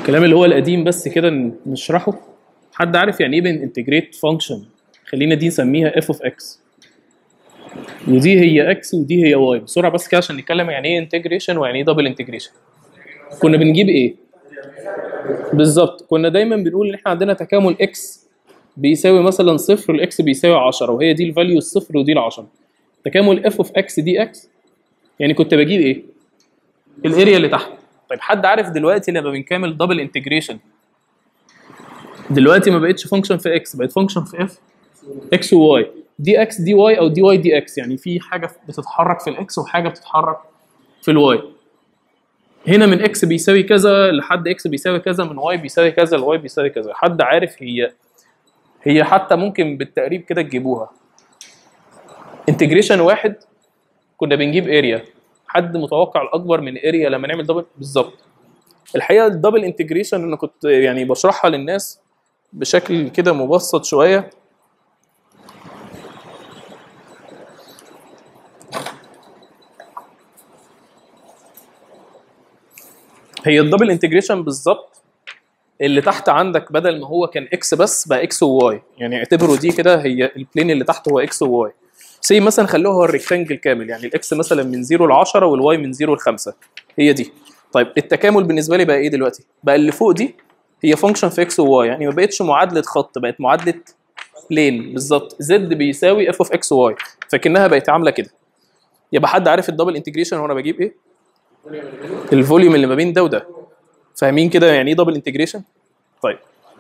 الكلام اللي هو القديم بس كده نشرحه حد عارف يعني ايه بين انتجريت فانكشن خلينا دي نسميها اف اوف اكس ودي هي اكس ودي هي واي بسرعه بس كده عشان نتكلم يعني ايه انتجريشن ويعني ايه دبل انتجريشن كنا بنجيب ايه بالظبط كنا دايما بنقول ان احنا عندنا تكامل اكس بيساوي مثلا صفر الاكس بيساوي 10 وهي دي الفاليو الصفر ودي ال 10 تكامل اف اوف اكس دي اكس يعني كنت بجيب ايه الاريا اللي تحت طيب حد عارف دلوقتي لما بنكمل دبل انتجريشن دلوقتي ما بقتش فانكشن في اكس بقت فانكشن في اف اكس وواي دي اكس دي واي او دي واي دي اكس يعني في حاجه بتتحرك في الاكس وحاجه بتتحرك في الواي هنا من اكس بيساوي كذا لحد اكس بيساوي كذا من واي بيساوي كذا لواي بيساوي كذا حد عارف هي هي حتى ممكن بالتقريب كده تجيبوها انتجريشن واحد كنا بنجيب اريا حد متوقع الاكبر من اريا لما نعمل دبل بالظبط الحقيقه الدبل انتجريشن انا كنت يعني بشرحها للناس بشكل كده مبسط شويه هي الدبل انتجريشن بالظبط اللي تحت عندك بدل ما هو كان اكس بس بقى اكس وواي يعني اعتبروا دي كده هي البلين اللي تحت هو اكس وواي سي مثلا خلوها هو الريكتانجل كامل يعني الاكس مثلا من 0 ل 10 والواي من 0 ل 5 هي دي طيب التكامل بالنسبه لي بقى ايه دلوقتي بقى اللي فوق دي هي فانكشن في اكس وواي يعني ما بقتش معادله خط بقت معادله بلين بالظبط زد بيساوي اف اوف اكس وواي فكانها بقت عامله كده يبقى حد عارف الدبل انتجريشن وانا بجيب ايه الفوليوم اللي ما بين ده وده فاهمين كده يعني ايه دبل انتجريشن طيب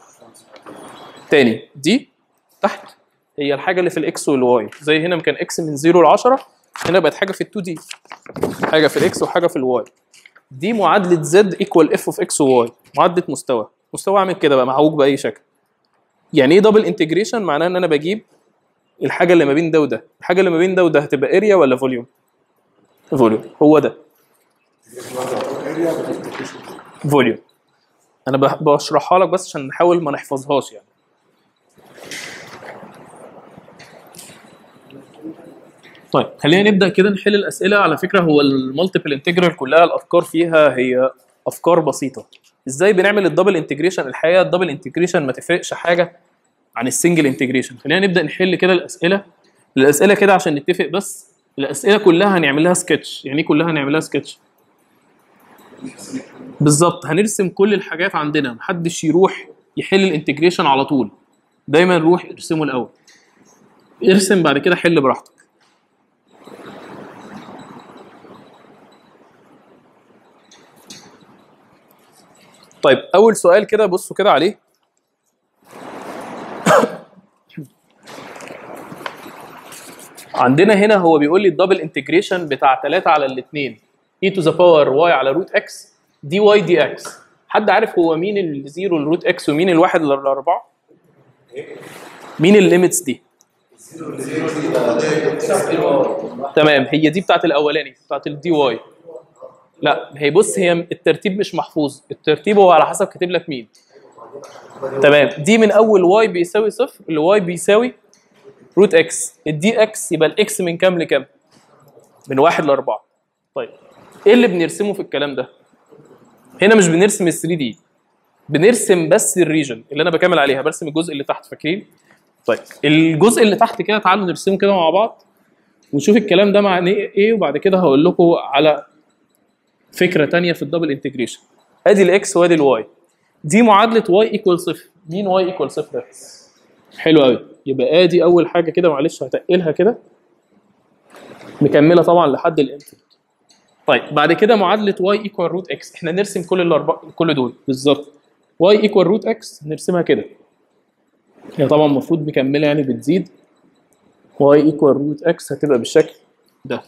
تاني دي تحت هي الحاجه اللي في الاكس والواي زي هنا كان اكس من 0 ل 10 هنا بقت حاجه في ال 2 دي حاجه في الاكس وحاجه في الواي دي معادله زد ايكوال اف اوف اكس وواي معادله مستوى مستوى عامل كده بقى معوج باي شكل يعني ايه دبل انتجريشن معناه ان انا بجيب الحاجه اللي ما بين ده وده الحاجه اللي ما بين ده وده هتبقى اريا ولا فوليوم فوليوم هو ده فوليوم انا بح- بشرحها لك بس عشان نحاول ما نحفظهاش يعني طيب خلينا نبدا كده نحل الاسئله على فكره هو المالتيبل انتجرال كلها الافكار فيها هي افكار بسيطه ازاي بنعمل الدبل انتجريشن الحقيقه الدبل انتجريشن ما تفرقش حاجه عن السنجل انتجريشن خلينا نبدا نحل كده الاسئله الاسئله كده عشان نتفق بس الاسئله كلها هنعمل لها سكتش يعني ايه كلها هنعمل لها سكتش بالظبط هنرسم كل الحاجات عندنا محدش يروح يحل الانتجريشن على طول دايما روح ارسمه الاول ارسم بعد كده حل براحتك طيب اول سؤال كده بصوا كده عليه عندنا هنا هو بيقول لي الدبل انتجريشن بتاع 3 على الاثنين e to the power y على روت x دي واي دي اكس حد عارف هو مين الزيرو الروت اكس ومين الواحد للاربعه؟ مين الليميتس دي؟ تمام هي دي بتاعت الاولاني بتاعت الدي واي لا هي بص هي الترتيب مش محفوظ الترتيب هو على حسب كاتب لك مين تمام دي من اول واي بيساوي صفر لواي بيساوي روت اكس الدي اكس يبقى الاكس من كام لكام؟ من واحد لاربعه طيب ايه اللي بنرسمه في الكلام ده؟ هنا مش بنرسم ال 3 دي بنرسم بس الريجن اللي انا بكمل عليها برسم الجزء اللي تحت فاكرين؟ طيب الجزء اللي تحت كده تعالوا نرسمه كده مع بعض ونشوف الكلام ده معناه ايه وبعد كده هقول لكم على فكره تانية في الدبل انتجريشن ادي الاكس وادي الواي دي معادله واي ايكوال صفر مين واي ايكوال صفر ده؟ حلو قوي يبقى ادي اول حاجه كده معلش هتقلها كده مكمله طبعا لحد الانفينيت طيب بعد كده معادله واي ايكوال روت اكس احنا نرسم كل الاربعه كل دول بالظبط واي ايكوال روت اكس نرسمها كده هي طبعا المفروض مكمله يعني بتزيد واي ايكوال روت اكس هتبقى بالشكل ده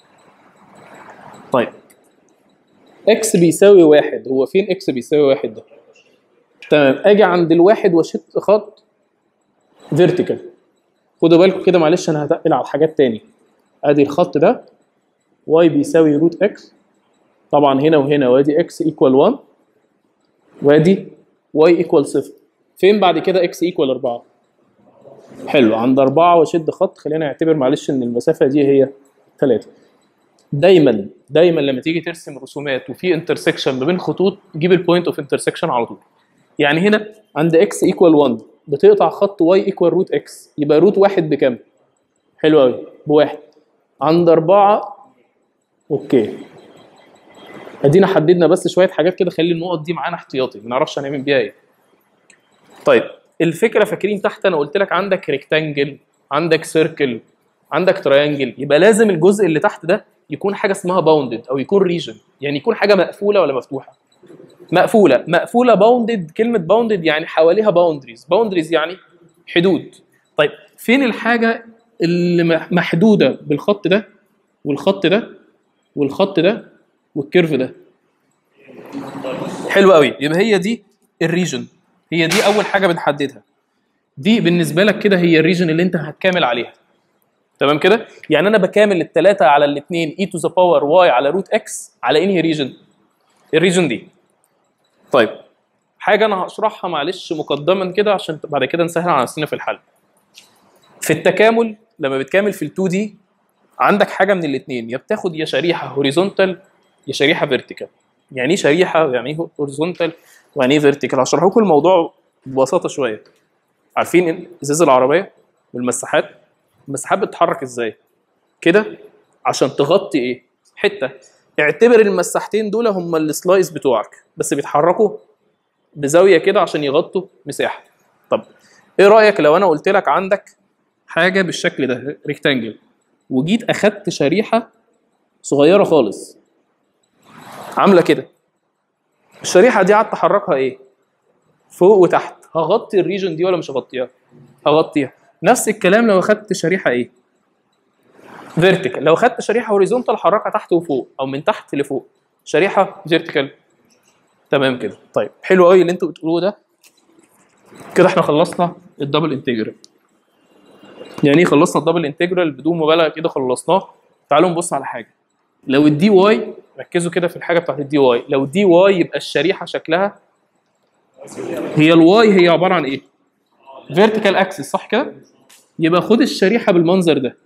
طيب اكس بيساوي واحد هو فين اكس بيساوي واحد ده تمام اجي عند الواحد واشد خط فيرتيكال خدوا بالكم كده معلش انا هتقل على حاجات تاني ادي الخط ده واي بيساوي روت اكس طبعا هنا وهنا وادي اكس ايكوال 1 وادي واي ايكوال 0 فين بعد كده اكس ايكوال 4 حلو عند 4 واشد خط خلينا نعتبر معلش ان المسافه دي هي 3 دايما دايما لما تيجي ترسم رسومات وفي انترسكشن ما بين خطوط جيب البوينت اوف انترسكشن على طول يعني هنا عند اكس ايكوال 1 بتقطع خط واي ايكوال روت اكس يبقى روت واحد بكام؟ حلو قوي بواحد عند أربعة اوكي ادينا حددنا بس شويه حاجات كده خلي النقط دي معانا احتياطي ما نعرفش هنعمل بيها ايه طيب الفكره فاكرين تحت انا قلت لك عندك ريكتانجل عندك سيركل عندك تريانجل يبقى لازم الجزء اللي تحت ده يكون حاجه اسمها باوندد او يكون ريجن يعني يكون حاجه مقفوله ولا مفتوحه مقفوله مقفوله باوندد كلمه باوندد يعني حواليها باوندريز باوندريز يعني حدود طيب فين الحاجه اللي مح- محدوده بالخط ده والخط ده والخط ده والكيرف ده حلو قوي يبقى هي دي الريجن هي دي اول حاجه بنحددها دي بالنسبه لك كده هي الريجن اللي انت هتكامل عليها تمام كده يعني انا بكامل الثلاثه على الاثنين اي تو ذا باور واي على روت اكس على انهي ريجن الريجن دي طيب حاجه انا هشرحها معلش مقدما كده عشان بعد كده نسهل على نفسنا في الحل في التكامل لما بتكامل في ال2 دي عندك حاجه من الاثنين يا بتاخد يا شريحه هوريزونتال يا شريحه فيرتيكال يعني ايه شريحه يعني ايه هوريزونتال ويعني ايه فيرتيكال هشرح لكم الموضوع ببساطه شويه عارفين إن ازاز العربيه والمساحات المساحات بتتحرك ازاي كده عشان تغطي ايه حته اعتبر المساحتين دول هم السلايس بتوعك بس بيتحركوا بزاويه كده عشان يغطوا مساحه طب ايه رايك لو انا قلت لك عندك حاجه بالشكل ده ريكتانجل وجيت اخدت شريحه صغيره خالص عامله كده الشريحه دي قعدت احركها ايه فوق وتحت هغطي الريجن دي ولا مش هغطيها هغطيها نفس الكلام لو اخدت شريحه ايه فيرتيكال لو اخدت شريحه هوريزونتال حركها تحت وفوق او من تحت لفوق شريحه فيرتيكال تمام كده طيب حلو قوي اللي انتوا بتقولوه ده كده احنا خلصنا الدبل انتجرال يعني ايه خلصنا الدبل انتجرال بدون مبالغه كده خلصناه تعالوا نبص على حاجه لو الدي واي ركزوا كده في الحاجه بتاعت الدي واي لو الدي واي يبقى الشريحه شكلها هي الواي هي عباره عن ايه فيرتيكال اكسس صح كده يبقى خد الشريحه بالمنظر ده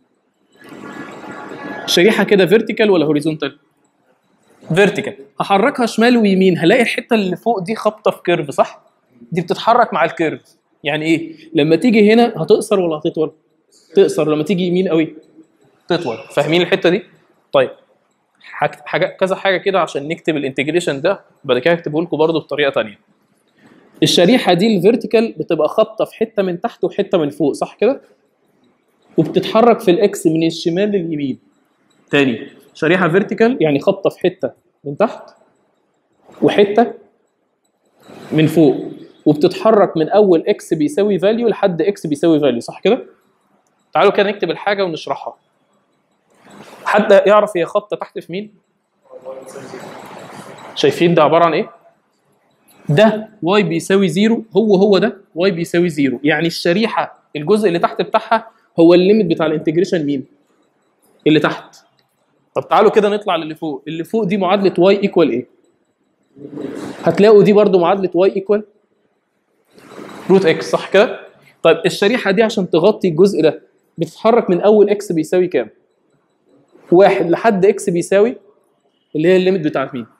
شريحه كده فيرتيكال ولا هوريزونتال فيرتيكال هحركها شمال ويمين هلاقي الحته اللي فوق دي خابطه في كيرف صح دي بتتحرك مع الكيرف يعني ايه لما تيجي هنا هتقصر ولا هتطول تقصر لما تيجي يمين قوي تطول فاهمين الحته دي طيب حاجة حاجة كذا حاجه كده عشان نكتب الانتجريشن ده بعد كده هكتبه لكم برضه بطريقه تانية الشريحه دي الفيرتيكال بتبقى خابطه في حته من تحت وحته من فوق صح كده وبتتحرك في الاكس من الشمال لليمين تاني شريحه فيرتيكال يعني خابطه في حته من تحت وحته من فوق وبتتحرك من اول اكس بيساوي فاليو لحد اكس بيساوي فاليو صح كده تعالوا كده نكتب الحاجه ونشرحها حد يعرف هي خابطه تحت في مين شايفين ده عباره عن ايه ده واي بيساوي زيرو هو هو ده واي بيساوي زيرو يعني الشريحه الجزء اللي تحت بتاعها هو الليميت بتاع الانتجريشن مين اللي تحت طب تعالوا كده نطلع للي فوق اللي فوق دي معادله واي ايكوال ايه هتلاقوا دي برضو معادله واي ايكوال روت اكس صح كده طيب الشريحه دي عشان تغطي الجزء ده بتتحرك من اول اكس بيساوي كام واحد لحد اكس بيساوي اللي هي الليميت بتاعت مين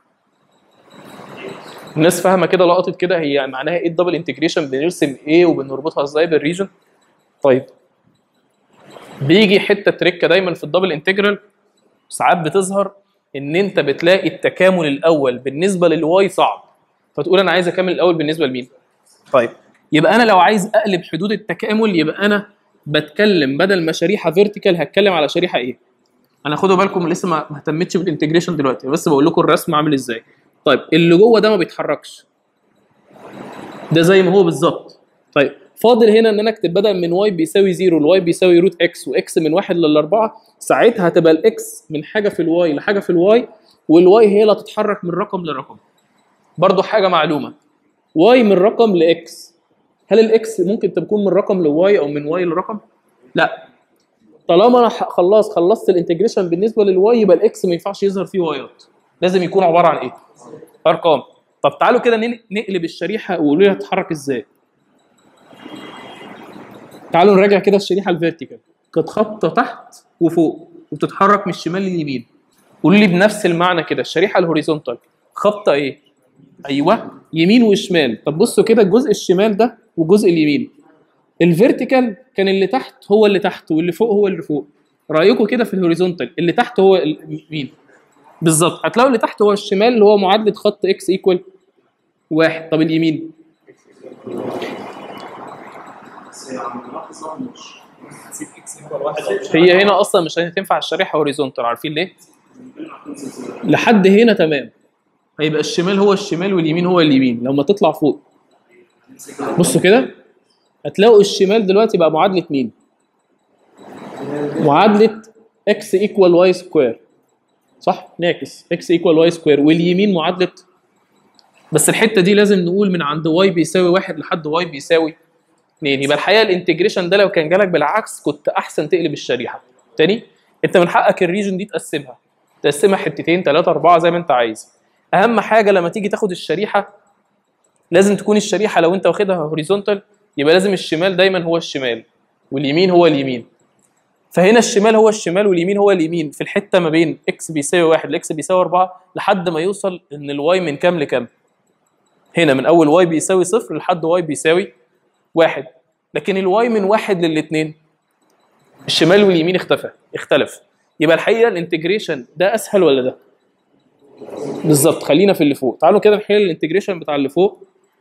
الناس فاهمه كده لقطت كده هي معناها ايه الدبل انتجريشن بنرسم ايه وبنربطها ازاي بالريجن طيب بيجي حته تريكه دايما في الدبل انتجرال ساعات بتظهر ان انت بتلاقي التكامل الاول بالنسبه للواي صعب فتقول انا عايز اكمل الاول بالنسبه لمين طيب يبقى انا لو عايز اقلب حدود التكامل يبقى انا بتكلم بدل ما شريحه فيرتيكال هتكلم على شريحه ايه انا خدوا بالكم لسه ما ما اهتمتش بالانتجريشن دلوقتي بس بقول لكم الرسم عامل ازاي طيب اللي جوه ده ما بيتحركش ده زي ما هو بالظبط طيب فاضل هنا ان انا اكتب بدل من واي بيساوي 0 لواي بيساوي روت اكس واكس من واحد للاربعه ساعتها هتبقى الاكس من حاجه في الواي لحاجه في الواي والواي هي اللي هتتحرك من رقم لرقم برضو حاجه معلومه واي من رقم لاكس هل الاكس ممكن تكون من رقم لواي او من واي لرقم؟ لا طالما انا ح- خلاص خلصت الانتجريشن بالنسبه للواي يبقى الاكس ما ينفعش يظهر فيه وايات لازم يكون عباره عن ايه؟ ارقام طب تعالوا كده نن- نقلب الشريحه وقولوا لي هتتحرك ازاي تعالوا نراجع كده الشريحه الفيرتيكال كانت خابطه تحت وفوق وبتتحرك من الشمال لليمين قولوا لي بنفس المعنى كده الشريحه الهوريزونتال خبطه ايه ايوه يمين وشمال طب بصوا كده الجزء الشمال ده والجزء اليمين الفيرتيكال كان اللي تحت هو اللي تحت واللي فوق هو اللي فوق رايكم كده في الهوريزونتال اللي تحت هو اليمين بالظبط هتلاقوا اللي تحت هو الشمال اللي هو معادله خط اكس ايكوال واحد طب اليمين هي هنا اصلا مش هتنفع الشريحه هوريزونتال عارفين ليه؟ لحد هنا تمام هيبقى الشمال هو الشمال واليمين هو اليمين لما تطلع فوق بصوا كده هتلاقوا الشمال دلوقتي بقى معادله مين؟ معادله اكس ايكوال واي سكوير صح؟ ناقص اكس ايكوال واي سكوير واليمين معادله بس الحته دي لازم نقول من عند واي بيساوي واحد لحد واي بيساوي 2 يبقى الحقيقه الانتجريشن ده لو كان جالك بالعكس كنت احسن تقلب الشريحه تاني انت من حقك الريجن دي تقسمها تقسمها حتتين ثلاثه اربعه زي ما انت عايز اهم حاجه لما تيجي تاخد الشريحه لازم تكون الشريحه لو انت واخدها هوريزونتال يبقى لازم الشمال دايما هو الشمال واليمين هو اليمين فهنا الشمال هو الشمال واليمين هو اليمين في الحته ما بين اكس بيساوي واحد لاكس بيساوي اربعه لحد ما يوصل ان الواي من كام لكام هنا من اول واي بيساوي صفر لحد واي بيساوي واحد لكن الواي من واحد للاثنين الشمال واليمين اختفى اختلف يبقى الحقيقه الانتجريشن ده اسهل ولا ده؟ بالظبط خلينا في اللي فوق تعالوا كده نحل الانتجريشن بتاع اللي فوق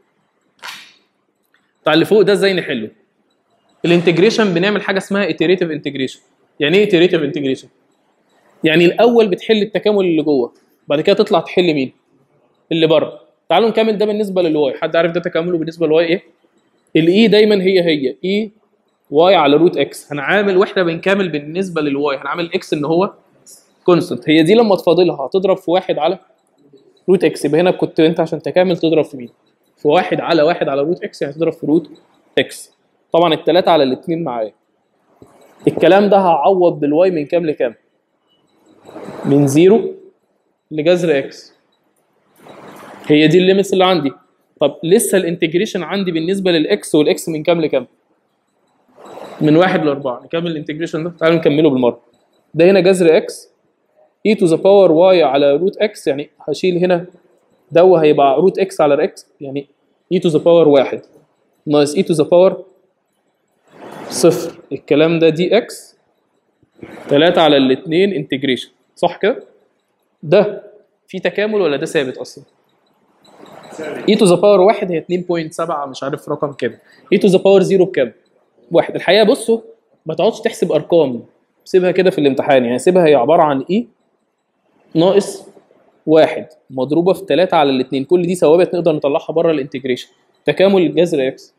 بتاع اللي فوق ده ازاي نحله؟ الانتجريشن بنعمل حاجه اسمها iterative انتجريشن يعني ايه iterative انتجريشن؟ يعني الاول بتحل التكامل اللي جوه بعد كده تطلع تحل مين؟ اللي بره تعالوا نكمل ده بالنسبه للواي حد عارف ده تكامله بالنسبه للواي ايه؟ الاي دايما هي هي اي واي على روت اكس هنعامل واحنا بنكامل بالنسبه للواي هنعمل اكس ان هو كونستنت هي دي لما تفاضلها هتضرب في واحد على روت اكس يبقى هنا كنت انت عشان تكامل تضرب في مين؟ في واحد على واحد على روت اكس يعني تضرب في روت اكس طبعا الثلاثه على الاثنين معايا الكلام ده هعوض بالواي من كام لكام؟ من زيرو لجذر اكس هي دي الليميتس اللي عندي طب لسه الانتجريشن عندي بالنسبه للاكس والاكس من كام لكام؟ من واحد لاربعه نكمل الانتجريشن ده تعالوا نكمله بالمره ده هنا جذر اكس اي تو ذا باور واي على روت اكس يعني هشيل هنا ده هيبقى روت اكس على اكس يعني اي تو ذا باور واحد ناقص اي تو ذا باور صفر الكلام ده دي اكس 3 على الاثنين انتجريشن صح كده؟ ده في تكامل ولا ده ثابت اصلا؟ اي تو ذا باور واحد هي 2.7 مش عارف رقم كام اي تو ذا باور زيرو بكام؟ واحد الحقيقه بصوا ما تقعدش تحسب ارقام سيبها كده في الامتحان يعني سيبها هي عباره عن اي ناقص واحد مضروبه في 3 على الاثنين كل دي ثوابت نقدر نطلعها بره الانتجريشن تكامل جذر اكس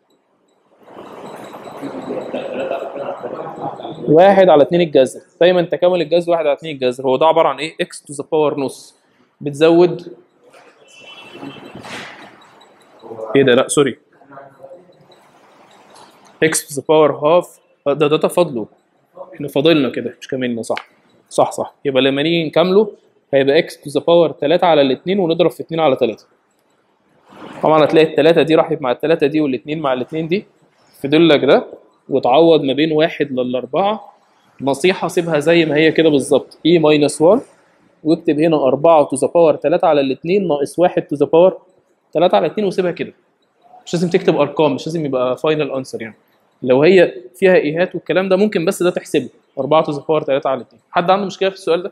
واحد على اتنين الجذر دايما تكامل الجذر واحد على اتنين الجذر هو ده عباره عن ايه اكس تو ذا باور نص بتزود ايه ده لا سوري اكس تو ذا باور هاف ده ده تفاضله احنا فاضلنا كده مش كاملنا صح صح صح يبقى لما نيجي نكمله هيبقى اكس تو ذا باور 3 على الاثنين ونضرب في 2 على 3 طبعا هتلاقي الثلاثه دي راحت مع الثلاثه دي والاثنين مع الاثنين دي فضل لك ده وتعوض ما بين واحد للأربعة نصيحة سيبها زي ما هي كده بالظبط e ماينس 1 واكتب هنا 4 تو ذا باور 3 على الاثنين ناقص 1 تو ذا باور 3 على 2 وسيبها كده مش لازم تكتب ارقام مش لازم يبقى فاينل انسر يعني لو هي فيها ايهات والكلام ده ممكن بس ده تحسبه 4 تو ذا باور 3 على 2 حد عنده مشكله في السؤال ده؟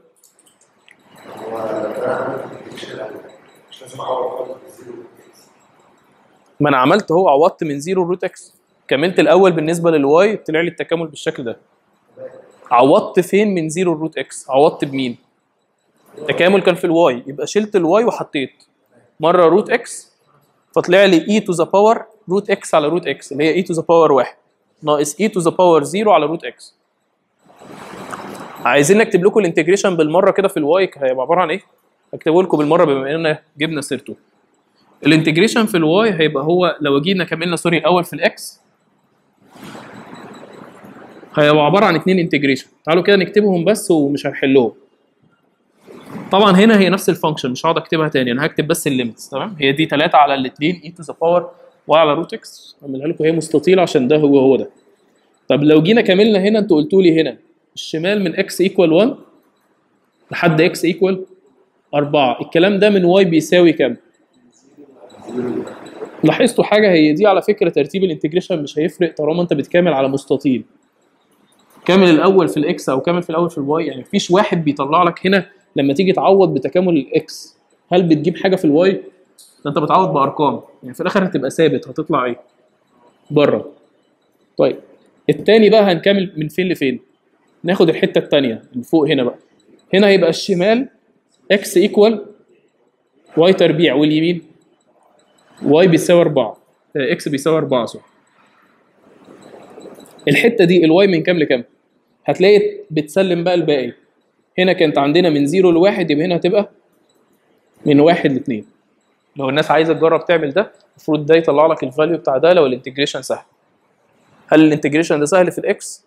ما انا عملت اهو عوضت من زيرو روت اكس كملت الاول بالنسبه للواي طلع لي التكامل بالشكل ده عوضت فين من زيرو روت اكس عوضت بمين التكامل كان في الواي يبقى شلت الواي وحطيت مره روت اكس فطلع لي اي تو ذا باور روت اكس على روت اكس اللي هي اي تو ذا باور 1 ناقص اي تو ذا باور 0 على روت اكس عايزين نكتب لكم الانتجريشن بالمره كده في الواي هيبقى عباره عن ايه اكتبه لكم بالمره بما اننا جبنا سيرته الانتجريشن في الواي هيبقى هو لو جينا كملنا سوري الاول في الاكس هيبقى عباره عن اتنين انتجريشن تعالوا كده نكتبهم بس ومش هنحلهم طبعا هنا هي نفس الفانكشن مش هقعد اكتبها تاني انا هكتب بس الليميتس تمام هي دي 3 على الاثنين اي تو ذا باور واي على روت اكس اعملها لكم هي مستطيله عشان ده هو هو ده طب لو جينا كملنا هنا انتوا قلتوا لي هنا الشمال من اكس ايكوال 1 لحد اكس ايكوال 4 الكلام ده من واي بيساوي كام؟ لاحظتوا حاجه هي دي على فكره ترتيب الانتجريشن مش هيفرق طالما انت بتكامل على مستطيل كامل الاول في الاكس او كامل في الاول في الواي يعني مفيش واحد بيطلع لك هنا لما تيجي تعوض بتكامل الاكس هل بتجيب حاجه في الواي ده انت بتعوض بارقام يعني في الاخر هتبقى ثابت هتطلع ايه بره طيب التاني بقى هنكمل من فين لفين ناخد الحته التانيه من فوق هنا بقى هنا هيبقى الشمال اكس ايكوال واي تربيع واليمين واي بيساوي 4 اكس بيساوي 4 صح الحته دي الواي من كام لكام هتلاقي بتسلم بقى الباقي هنا كانت عندنا من 0 ل 1 يبقى هنا هتبقى من 1 ل 2 لو الناس عايزه تجرب تعمل ده المفروض ده يطلع لك الفاليو بتاع ده لو الانتجريشن سهل هل الانتجريشن ده سهل في الاكس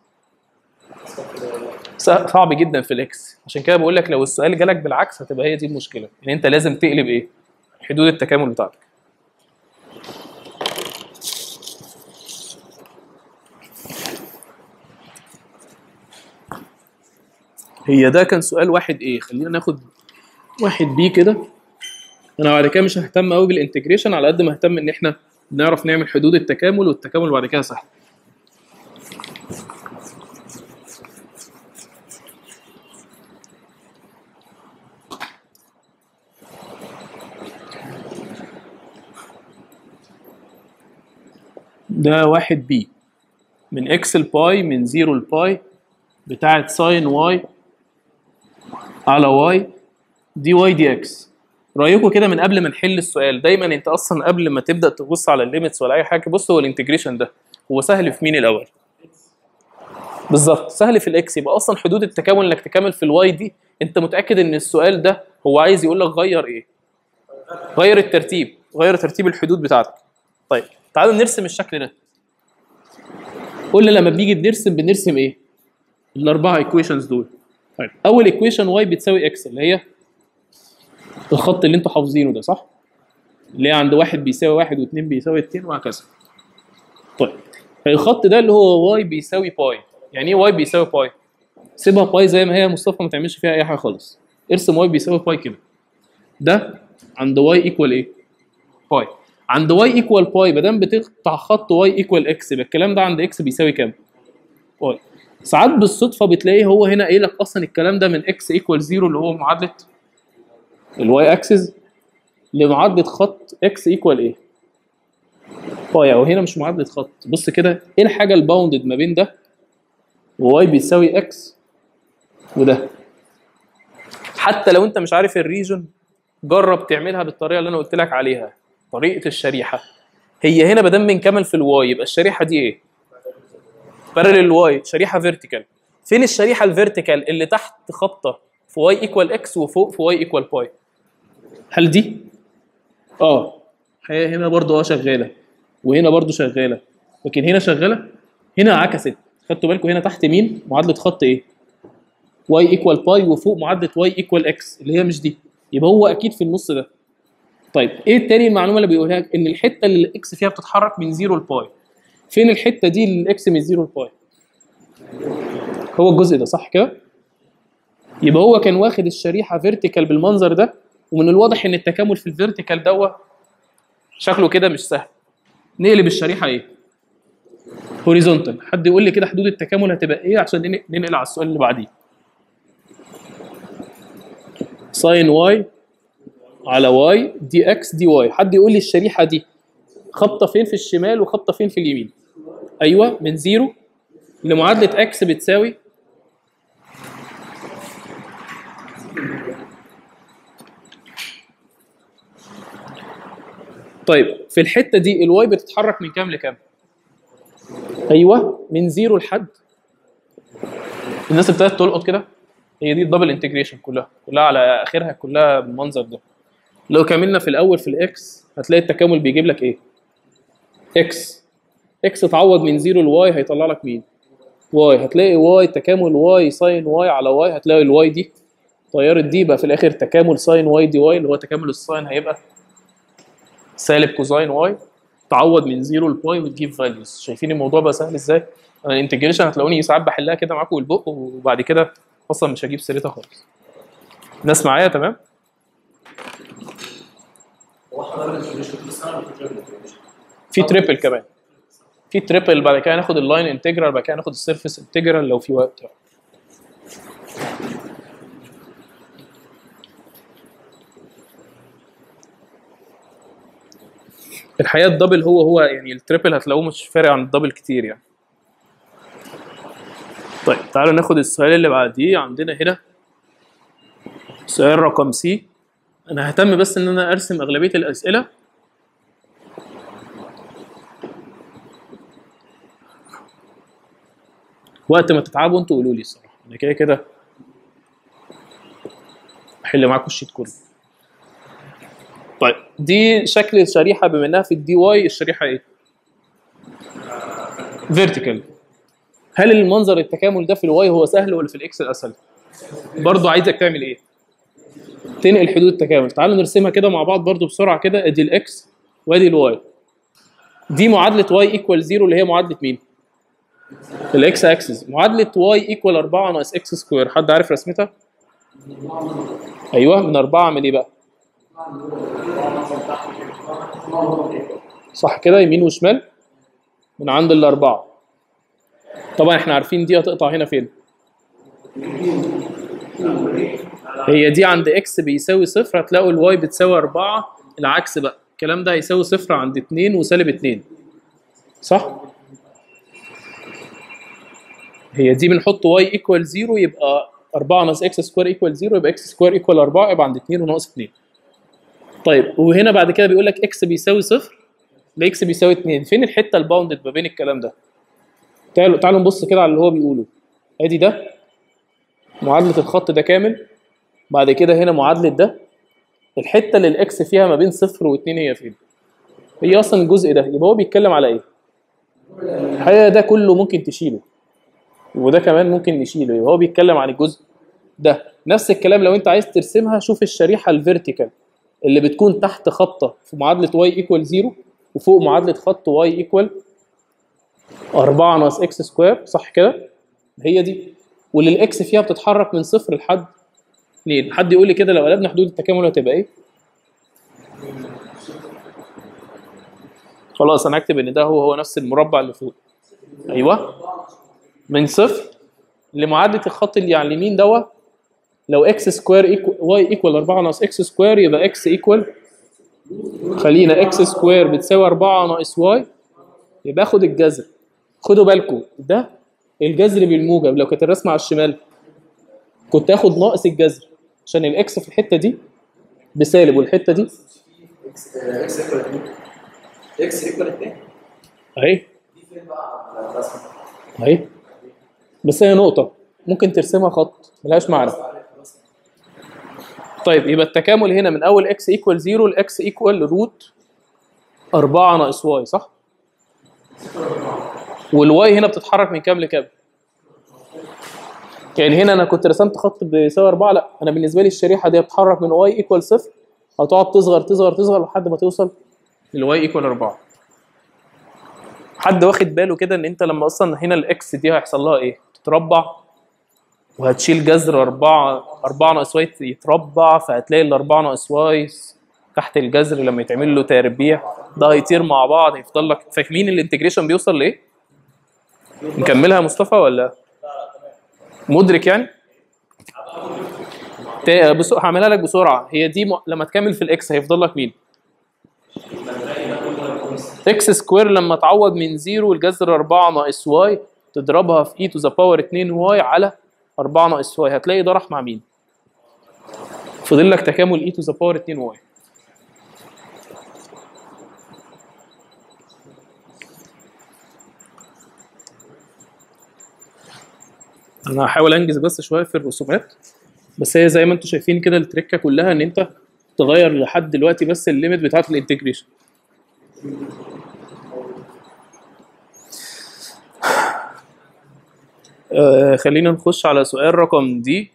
سه- صعب جدا في الاكس عشان كده بقول لك لو السؤال جالك بالعكس هتبقى هي دي المشكله ان انت لازم تقلب ايه حدود التكامل بتاعتك هي ده كان سؤال واحد ايه خلينا ناخد واحد بي كده انا بعد كده مش ههتم قوي بالانتجريشن على قد ما اهتم ان احنا نعرف نعمل حدود التكامل والتكامل بعد كده سهل ده واحد بي من اكس لباي من زيرو لباي بتاعت ساين واي على واي دي واي دي اكس رايكم كده من قبل ما نحل السؤال دايما انت اصلا قبل ما تبدا تبص على الليميتس ولا اي حاجه بص هو الانتجريشن ده هو سهل في مين الاول بالظبط سهل في الاكس يبقى اصلا حدود التكامل انك تكمل في الواي دي انت متاكد ان السؤال ده هو عايز يقول لك غير ايه غير الترتيب غير ترتيب الحدود بتاعتك طيب تعالوا نرسم الشكل ده قلنا لما بنيجي بنرسم بنرسم ايه الاربعه ايكويشنز دول طيب اول ايكويشن واي بتساوي اكس اللي هي الخط اللي انتوا حافظينه ده صح اللي هي عند واحد بيساوي واحد واثنين بيساوي اتنين وهكذا طيب الخط ده اللي هو واي بيساوي باي يعني ايه واي بيساوي باي سيبها باي زي ما هي يا مصطفى ما تعملش فيها اي حاجه خالص ارسم واي بيساوي باي كده ده عند واي ايكوال ايه باي عند واي ايكوال باي ما دام بتقطع خط واي ايكوال اكس يبقى الكلام ده عند اكس بيساوي كام باي ساعات بالصدفه بتلاقيه هو هنا قايل لك اصلا الكلام ده من اكس ايكوال زيرو اللي هو معادله الواي اكسس لمعادله خط اكس ايكوال ايه باي او هنا مش معادله خط بص كده ايه الحاجه الباوندد ما بين ده وواي بيساوي اكس وده حتى لو انت مش عارف الريجن جرب تعملها بالطريقه اللي انا قلت لك عليها طريقه الشريحه هي هنا بدل بنكمل في الواي يبقى الشريحه دي ايه بارل الواي شريحه فيرتيكال فين الشريحه الفيرتيكال اللي تحت خبطه في واي ايكوال اكس وفوق في واي ايكوال باي هل دي اه هي هنا برضو اه شغاله وهنا برضو شغاله لكن هنا شغاله هنا عكست خدتوا بالكم هنا تحت مين معادله خط ايه واي ايكوال باي وفوق معادله واي ايكوال اكس اللي هي مش دي يبقى هو اكيد في النص ده طيب ايه التاني المعلومه اللي بيقولها لك ان الحته اللي الاكس فيها بتتحرك من زيرو لباي فين الحته دي اللي الاكس من زيرو لباي هو الجزء ده صح كده يبقى هو كان واخد الشريحه فيرتيكال بالمنظر ده ومن الواضح ان التكامل في الفيرتيكال دوا شكله كده مش سهل نقلب الشريحه ايه هوريزونتال حد يقول لي كده حدود التكامل هتبقى ايه عشان نن- ننقل على السؤال اللي بعديه ساين واي على واي دي اكس دي واي حد يقول لي الشريحه دي خبطه فين في الشمال وخبطه فين في اليمين ايوه من زيرو لمعادله اكس بتساوي طيب في الحته دي الواي بتتحرك من كام لكام ايوه من زيرو لحد الناس ابتدت تلقط كده هي دي الدبل انتجريشن كلها كلها على اخرها كلها بالمنظر ده لو كملنا في الاول في الاكس هتلاقي التكامل بيجيب لك ايه اكس اكس تعوض من زيرو لواي هيطلع لك مين واي هتلاقي واي تكامل واي ساين واي على واي هتلاقي الواي دي طيارة دي يبقى في الاخر تكامل ساين واي دي واي اللي هو تكامل الساين هيبقى سالب كوزاين واي تعوض من زيرو لباي وتجيب فاليوز شايفين الموضوع بقى سهل ازاي انا الانتجريشن هتلاقوني ساعات بحلها كده معاكم بالبق وبعد كده اصلا مش هجيب سيرتها خالص ناس معايا تمام هو حضرتك السوليوشن في السنه ولا في تريبل السوليوشن؟ في تريبل كمان في تريبل بعد كده هناخد اللاين انتجرال بعد كده هناخد السيرفيس انتجرال لو في وقت الحقيقه الدبل هو هو يعني التريبل هتلاقوه مش فارق عن الدبل كتير يعني طيب تعالوا ناخد السؤال اللي بعديه عندنا هنا سؤال رقم سي انا ههتم بس ان انا ارسم اغلبيه الاسئله وقت ما تتعبوا انتوا قولوا لي الصراحه انا كده كده احل معاكم الشيت كله طيب دي شكل الشريحه بما انها في الدي واي الشريحه ايه؟ فيرتيكال هل المنظر التكامل ده في الواي هو سهل ولا في الاكس الاسهل؟ برضه عايزك تعمل ايه؟ تنقل حدود التكامل تعالوا نرسمها كده مع بعض برضه بسرعه كده ادي الاكس وادي الواي دي معادله واي ايكوال زيرو اللي هي معادله مين؟ الاكس اكسس معادله واي ايكوال 4 ناقص اكس سكوير حد عارف رسمتها؟ ايوه من 4 اعمل ايه بقى؟ صح كده يمين وشمال من عند الاربعه طبعا احنا عارفين دي هتقطع هنا فين؟ هي دي عند اكس بيساوي صفر هتلاقوا الواي بتساوي 4 العكس بقى الكلام ده هيساوي صفر عند 2 وسالب 2 صح؟ هي دي بنحط واي ايكوال 0 يبقى 4 ناقص اكس سكوير ايكوال 0 يبقى اكس سكوير ايكوال 4 يبقى عند 2 وناقص 2 طيب وهنا بعد كده بيقول لك اكس بيساوي صفر لاكس بيساوي 2 فين الحته الباوندد ما بين الكلام ده؟ تعالوا تعالوا نبص كده على اللي هو بيقوله ادي ده معادله الخط ده كامل بعد كده هنا معادله ده الحته اللي الاكس فيها ما بين صفر واثنين هي فين؟ هي اصلا الجزء ده يبقى هو بيتكلم على ايه؟ الحقيقه ده كله ممكن تشيله وده كمان ممكن نشيله يبقى هو بيتكلم عن الجزء ده نفس الكلام لو انت عايز ترسمها شوف الشريحه الفيرتيكال اللي بتكون تحت خطه في معادله واي ايكوال 0 وفوق معادله خط واي ايكوال 4 ناقص اكس سكوير صح كده؟ هي دي واللي الاكس فيها بتتحرك من صفر لحد 2 حد يقول لي كده لو قلبنا حدود التكامل هتبقى ايه؟ خلاص انا هكتب ان ده هو هو نفس المربع اللي فوق ايوه من صفر لمعادله الخط اللي على اليمين دوت لو اكس سكوير واي ايكوال 4 ناقص اكس سكوير يبقى اكس ايكوال خلينا اكس سكوير بتساوي 4 ناقص واي يبقى اخد الجذر خدوا بالكم ده الجذر بالموجب لو كانت الرسمه على الشمال كنت اخد ناقص الجذر عشان الاكس في الحته دي بسالب والحته دي اكس اكس ايكوال 2 اكس ايكوال 2 اهي دي فين بقى على الرسمه؟ اهي بس هي نقطه ممكن ترسمها خط ملهاش معنى طيب يبقى التكامل هنا من اول اكس ايكوال 0 لاكس ايكوال روت 4 ناقص واي صح؟ والواي هنا بتتحرك من كام لكام؟ يعني هنا انا كنت رسمت خط بيساوي 4 لا انا بالنسبه لي الشريحه دي بتتحرك من واي ايكوال 0 هتقعد تصغر تصغر تصغر لحد ما توصل لواي ايكوال 4 حد واخد باله كده ان انت لما اصلا هنا الاكس دي هيحصل لها ايه؟ تتربع وهتشيل جذر 4 4 ناقص واي يتربع فهتلاقي ال 4 ناقص واي تحت الجذر لما يتعمل له تربيع ده هيطير مع بعض هيفضل لك فاهمين الانتجريشن بيوصل لايه؟ نكملها يا مصطفى ولا مدرك يعني؟ تا- بص هعملها لك بسرعه هي دي م... لما تكمل في الاكس هيفضل لك مين؟ اكس سكوير لما تعوض من زيرو الجذر 4 ناقص واي تضربها في اي تو ذا باور 2 واي على 4 ناقص واي هتلاقي ده راح مع مين؟ فاضل لك تكامل اي تو ذا باور 2 واي انا هحاول انجز بس شويه في الرسومات بس هي زي ما انتم شايفين كده التركه كلها ان انت تغير لحد دلوقتي بس الليميت بتاعت الانتجريشن آه خلينا نخش على سؤال رقم دي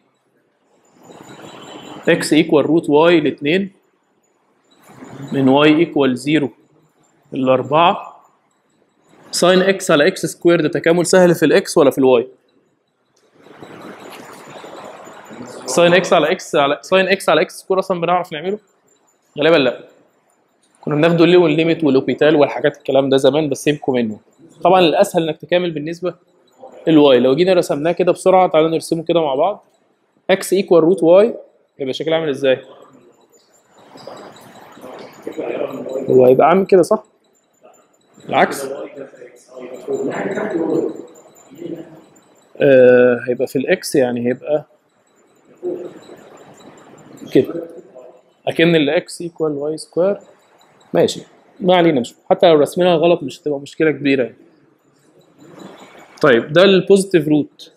x equal root y لاتنين من y equal 0 الأربعة ساين x على x سكوير ده تكامل سهل في الاكس ولا في الواي؟ ساين اكس على اكس على ساين اكس على اكس سكوير اصلا بنعرف نعمله غالبا لا كنا بناخده اللي والليميت والاوبيتال والحاجات الكلام ده زمان بس سيبكم منه طبعا الاسهل انك تكامل بالنسبه الواي لو جينا رسمناه كده بسرعه تعالوا نرسمه كده مع بعض اكس ايكوال روت واي يبقى شكله عامل ازاي هو هيبقى عامل كده صح العكس آه هيبقى في الاكس يعني هيبقى كده اكن الاكس ايكوال واي سكوير ماشي ما علينا مش حتى لو رسمناها غلط مش هتبقى مشكله كبيره يعني. طيب ده البوزيتيف روت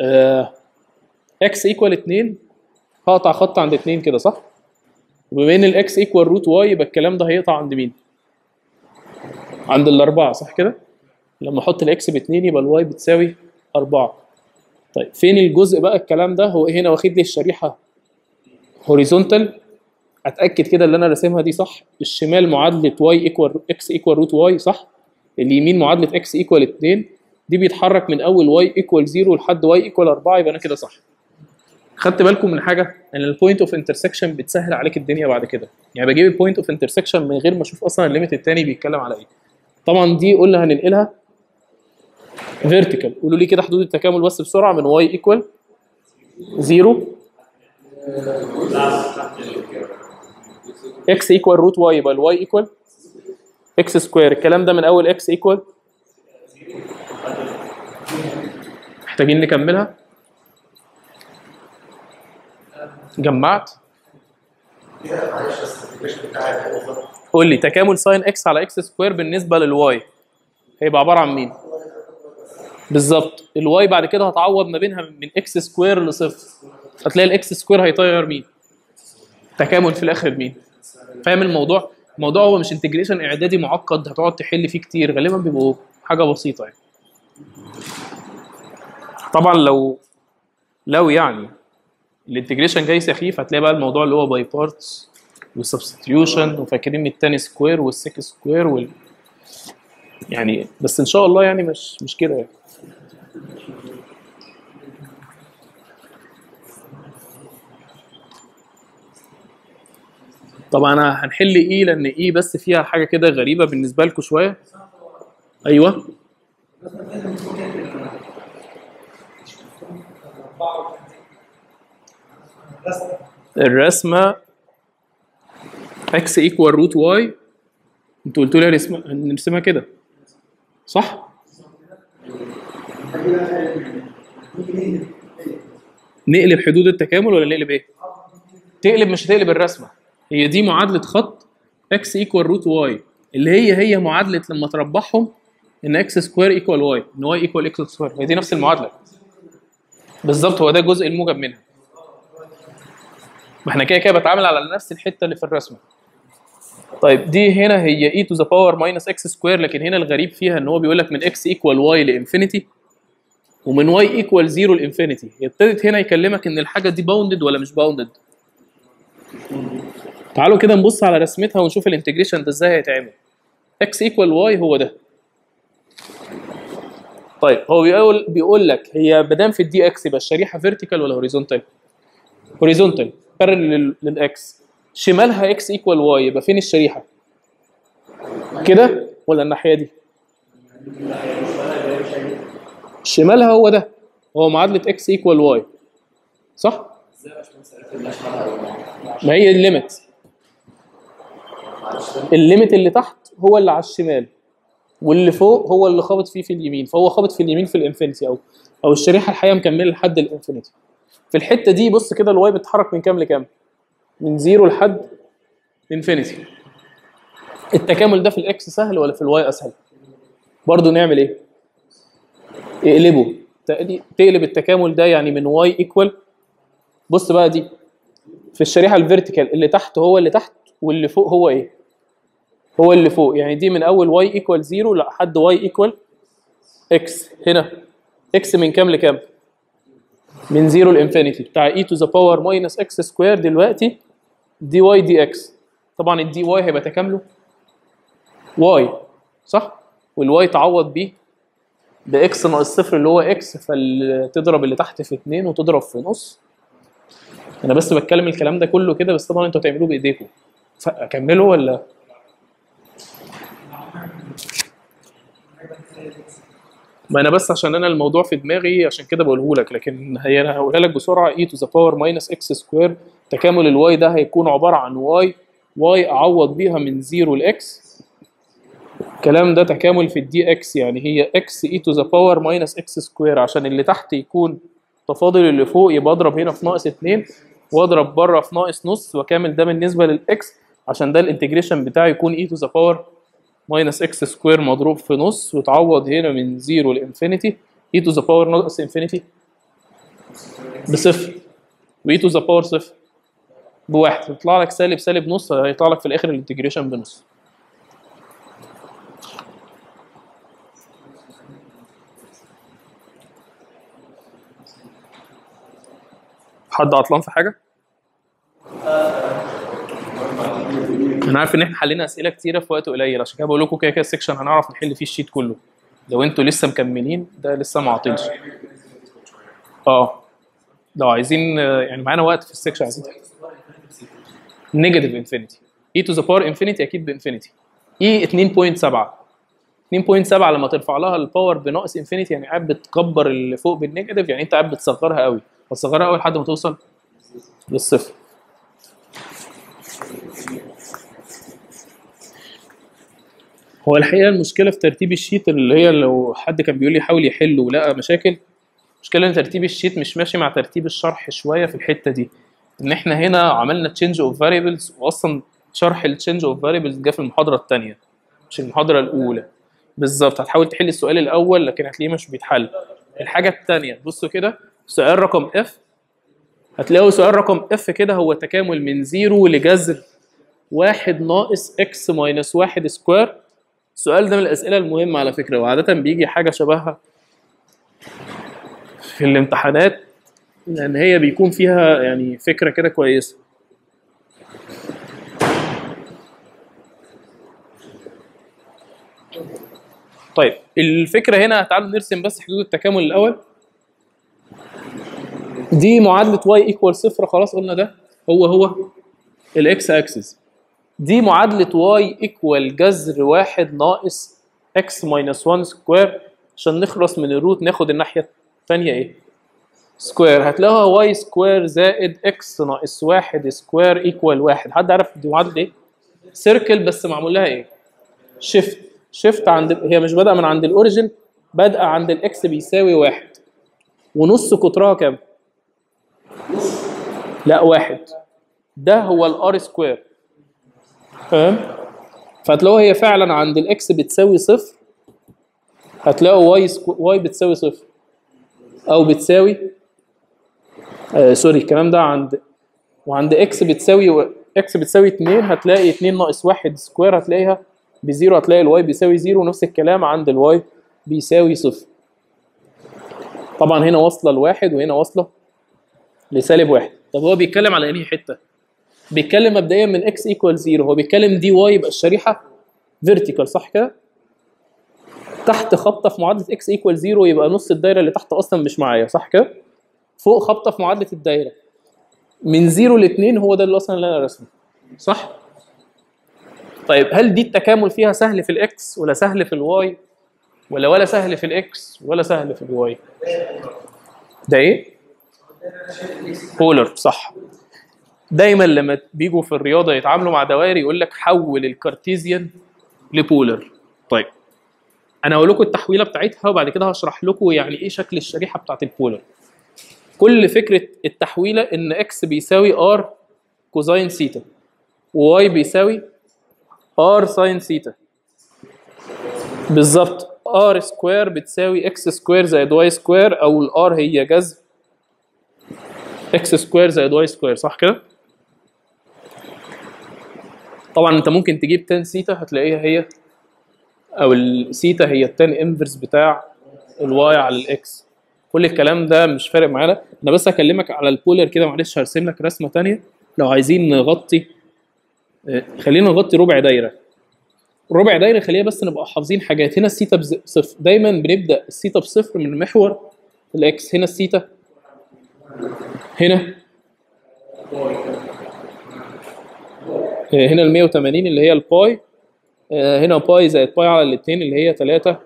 اكس ايكوال 2 هقطع خط عند 2 كده صح؟ وبما ان الاكس ايكوال روت واي يبقى الكلام ده هيقطع عند مين؟ عند الاربعه صح كده؟ لما احط الاكس ب 2 يبقى الواي بتساوي 4 طيب فين الجزء بقى الكلام ده؟ هو هنا واخد لي الشريحه هوريزونتال اتاكد كده اللي انا راسمها دي صح الشمال معادله واي ايكوال اكس ايكوال روت واي صح اليمين معادله اكس ايكوال 2 دي بيتحرك من اول واي ايكوال 0 لحد واي ايكوال 4 يبقى انا كده صح خدت بالكم من حاجه ان البوينت اوف انترسكشن بتسهل عليك الدنيا بعد كده يعني بجيب البوينت اوف انترسكشن من غير ما اشوف اصلا الليميت الثاني بيتكلم على ايه طبعا دي قلنا هننقلها فيرتيكال قولوا لي كده حدود التكامل بس بسرعه من واي ايكوال 0 اكس ايكوال روت واي يبقى الواي ايكوال اكس سكوير الكلام ده من اول اكس ايكوال محتاجين نكملها جمعت قول لي تكامل ساين اكس على اكس سكوير بالنسبه للواي هيبقى عباره عن مين بالظبط الواي بعد كده هتعوض ما بينها من اكس سكوير لصفر هتلاقي الاكس سكوير هيطير مين تكامل في الاخر مين فاهم الموضوع الموضوع هو مش انتجريشن اعدادي معقد هتقعد تحل فيه كتير غالبا بيبقوا حاجه بسيطه يعني طبعا لو لو يعني الانتجريشن جاي سخيف هتلاقي بقى الموضوع اللي هو باي بارتس والسبستيوشن وفاكرين التاني سكوير والسيك سكوير وال يعني بس ان شاء الله يعني مش مش كده يعني طبعا أنا هنحل ايه لان ايه بس فيها حاجه كده غريبه بالنسبه لكم شويه ايوه الرسمه اكس ايكوال روت واي انتوا قلتوا لي هنرسمها نرسمها كده صح؟ نقلب حدود التكامل ولا نقلب ايه؟ تقلب مش هتقلب الرسمه هي دي معادله خط اكس ايكوال روت واي اللي هي هي معادله لما تربحهم ان اكس سكوير ايكوال واي ان واي ايكوال اكس سكوير هي دي نفس المعادله بالظبط هو ده الجزء الموجب منها ما احنا كده كده بتعامل على نفس الحته اللي في الرسمه طيب دي هنا هي اي تو ذا باور ماينس اكس سكوير لكن هنا الغريب فيها ان هو بيقول لك من اكس ايكوال واي لانفينيتي ومن واي ايكوال 0 لانفينيتي ابتدت هنا يكلمك ان الحاجه دي باوندد ولا مش باوندد تعالوا كده نبص على رسمتها ونشوف الانتجريشن ده ازاي هيتعمل اكس ايكوال واي هو ده طيب هو بيقول بيقول لك هي ما دام في الدي اكس يبقى الشريحه فيرتيكال ولا هوريزونتال هوريزونتال بارل للاكس شمالها اكس ايكوال واي يبقى فين الشريحه كده ولا الناحيه دي شمالها هو ده هو معادله اكس ايكوال واي صح ما هي الليميت الليميت اللي تحت هو اللي على الشمال واللي فوق هو اللي خابط فيه في اليمين فهو خابط في اليمين في الانفينيتي او او الشريحه الحقيقه مكمله لحد الانفينيتي في الحته دي بص كده الواي بتتحرك من كام لكام من زيرو لحد انفينيتي التكامل ده في الاكس سهل ولا في الواي اسهل برضه نعمل ايه اقلبه تقلي- تقلب التكامل ده يعني من واي ايكوال بص بقى دي في الشريحه الفيرتيكال اللي تحت هو اللي تحت واللي فوق هو ايه هو اللي فوق يعني دي من اول واي ايكوال 0 لحد واي ايكوال اكس هنا اكس من كام لكام من 0 لانفينيتي بتاع اي تو ذا باور ماينس اكس سكوير دلوقتي دي واي دي اكس طبعا الدي واي هيبقى تكامله واي صح والواي تعوض بيه باكس ناقص صفر اللي هو اكس فتضرب اللي تحت في 2 وتضرب في نص انا بس بتكلم الكلام ده كله كده بس طبعا انتوا هتعملوه بايديكم اكمله ولا ما انا بس عشان انا الموضوع في دماغي عشان كده بقوله لك لكن هي انا هقولها لك بسرعه e to the power minus x سكوير تكامل الواي ده هيكون عباره عن واي واي اعوض بيها من 0 لاكس الكلام ده تكامل في الدي اكس يعني هي اكس اي تو ذا باور ماينس اكس سكوير عشان اللي تحت يكون تفاضل اللي فوق يبقى اضرب هنا في ناقص 2 واضرب بره في ناقص نص واكامل ده بالنسبه للاكس عشان ده الانتجريشن بتاعي يكون اي تو ذا باور ماينس اكس سكوير مضروب في نص وتعوض هنا من 0 لانفينيتي اي تو ذا باور ناقص انفينيتي بصفر واي تو ذا باور صفر بواحد يطلع لك سالب سالب نص هيطلع لك في الاخر الانتجريشن بنص حد عطلان في حاجه؟ انا عارف ان احنا حلينا اسئله كتيره في وقت قليل عشان كده بقول لكم كده كده السكشن هنعرف نحل فيه الشيت كله لو انتوا لسه مكملين ده لسه ما عطلش اه لو عايزين آه، يعني معانا وقت في السكشن عايزين نيجاتيف انفينيتي اي تو ذا باور انفينيتي اكيد بانفينيتي اي 2.7 2.7 لما ترفع لها الباور بناقص انفينيتي يعني قاعد بتكبر اللي فوق بالنيجاتيف يعني انت قاعد بتصغرها قوي بتصغرها قوي لحد ما توصل للصفر هو الحقيقه المشكله في ترتيب الشيت اللي هي لو حد كان بيقول لي حاول يحل ولقى مشاكل المشكله ان ترتيب الشيت مش ماشي مع ترتيب الشرح شويه في الحته دي ان احنا هنا عملنا تشينج اوف فاريبلز واصلا شرح التشينج اوف فاريبلز جه في المحاضره الثانيه مش المحاضره الاولى بالظبط هتحاول تحل السؤال الاول لكن هتلاقيه مش بيتحل الحاجه الثانيه بصوا كده سؤال رقم اف هتلاقوا سؤال رقم اف كده هو تكامل من زيرو لجذر واحد ناقص اكس ماينس واحد سكوير السؤال ده من الاسئله المهمه على فكره وعاده بيجي حاجه شبهها في الامتحانات لان هي بيكون فيها يعني فكره كده كويسه طيب الفكره هنا تعالوا نرسم بس حدود التكامل الاول دي معادله y ايكوال صفر خلاص قلنا ده هو هو الاكس اكسس دي معادله y ايكوال جذر واحد ناقص x ماينس 1 سكوير عشان نخلص من الروت ناخد الناحيه الثانيه ايه؟ سكوير هتلاقوها y سكوير زائد x ناقص واحد سكوير ايكوال واحد حد عارف دي معادله ايه؟ سيركل بس معمول لها ايه؟ شيفت شيفت عند هي مش بادئه من عند الاوريجن بادئه عند الاكس بيساوي واحد ونص قطرها كام؟ لا واحد ده هو الار سكوير فاهم؟ فهتلاقوا هي فعلا عند الاكس بتساوي صفر هتلاقوا واي سكو... واي بتساوي صفر او بتساوي آه سوري الكلام ده عند وعند اكس بتساوي و... اكس بتساوي 2 هتلاقي 2 ناقص 1 سكوير هتلاقيها بزيرو هتلاقي الواي بيساوي زيرو ونفس الكلام عند الواي بيساوي صفر طبعا هنا واصله لواحد وهنا واصله لسالب واحد طب هو بيتكلم على انهي حته؟ بيتكلم مبدئيا من اكس ايكوال زيرو هو بيتكلم دي واي يبقى الشريحه فيرتيكال صح كده؟ تحت خبطه في معادله اكس ايكوال زيرو يبقى نص الدايره اللي تحت اصلا مش معايا صح كده؟ فوق خبطه في معادله الدايره من زيرو لاثنين هو ده اللي اصلا اللي انا رسمه صح؟ طيب هل دي التكامل فيها سهل في الاكس ولا سهل في الواي ولا ولا سهل في الاكس ولا سهل في الواي؟ ده ايه؟ بولر صح دايما لما بيجوا في الرياضه يتعاملوا مع دوائر يقول لك حول الكارتيزيان لبولر طيب انا هقول لكم التحويله بتاعتها وبعد كده هشرح لكم يعني ايه شكل الشريحه بتاعت البولر كل فكره التحويله ان اكس بيساوي ار كوزاين سيتا وواي بيساوي ار ساين سيتا بالظبط ار سكوير بتساوي اكس سكوير زائد واي سكوير او الار هي جذر اكس سكوير زائد واي سكوير صح كده؟ طبعا انت ممكن تجيب تان سيتا هتلاقيها هي او السيتا هي التان انفرس بتاع الواي على الاكس كل الكلام ده مش فارق معانا انا بس هكلمك على البولر كده معلش هرسم لك رسمه تانية لو عايزين نغطي آه، خلينا نغطي ربع دايره ربع دايره خلينا بس نبقى حافظين حاجات هنا السيتا بصفر دايما بنبدا السيتا بصفر من محور الاكس هنا السيتا هنا آه، هنا ال 180 اللي هي الباي آه، هنا باي زائد باي على الاثنين اللي هي 3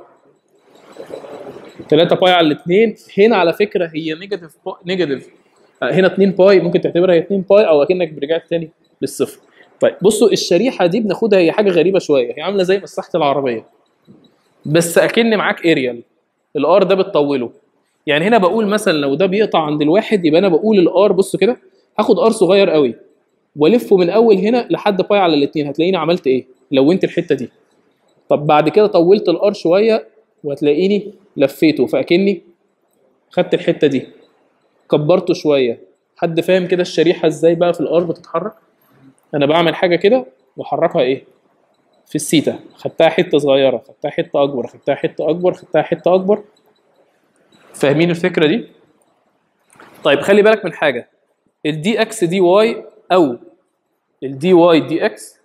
3 باي على الاثنين هنا على فكره هي نيجاتيف نيجاتيف هنا 2 باي ممكن تعتبرها هي 2 باي او اكنك رجعت تاني للصفر طيب بصوا الشريحه دي بناخدها هي حاجه غريبه شويه هي عامله زي مساحه العربيه بس اكن معاك اريال الار ده بتطوله يعني هنا بقول مثلا لو ده بيقطع عند الواحد يبقى انا بقول الار بصوا كده هاخد ار صغير قوي والفه من اول هنا لحد باي على الاثنين هتلاقيني عملت ايه لونت الحته دي طب بعد كده طولت الار شويه وهتلاقيني لفيته فاكني خدت الحته دي كبرته شويه حد فاهم كده الشريحه ازاي بقى في الار بتتحرك انا بعمل حاجه كده واحركها ايه في السيتا خدتها حته صغيره خدتها حته اكبر خدتها حته اكبر خدتها حته اكبر فاهمين الفكره دي طيب خلي بالك من حاجه الدي اكس دي واي او الدي واي دي اكس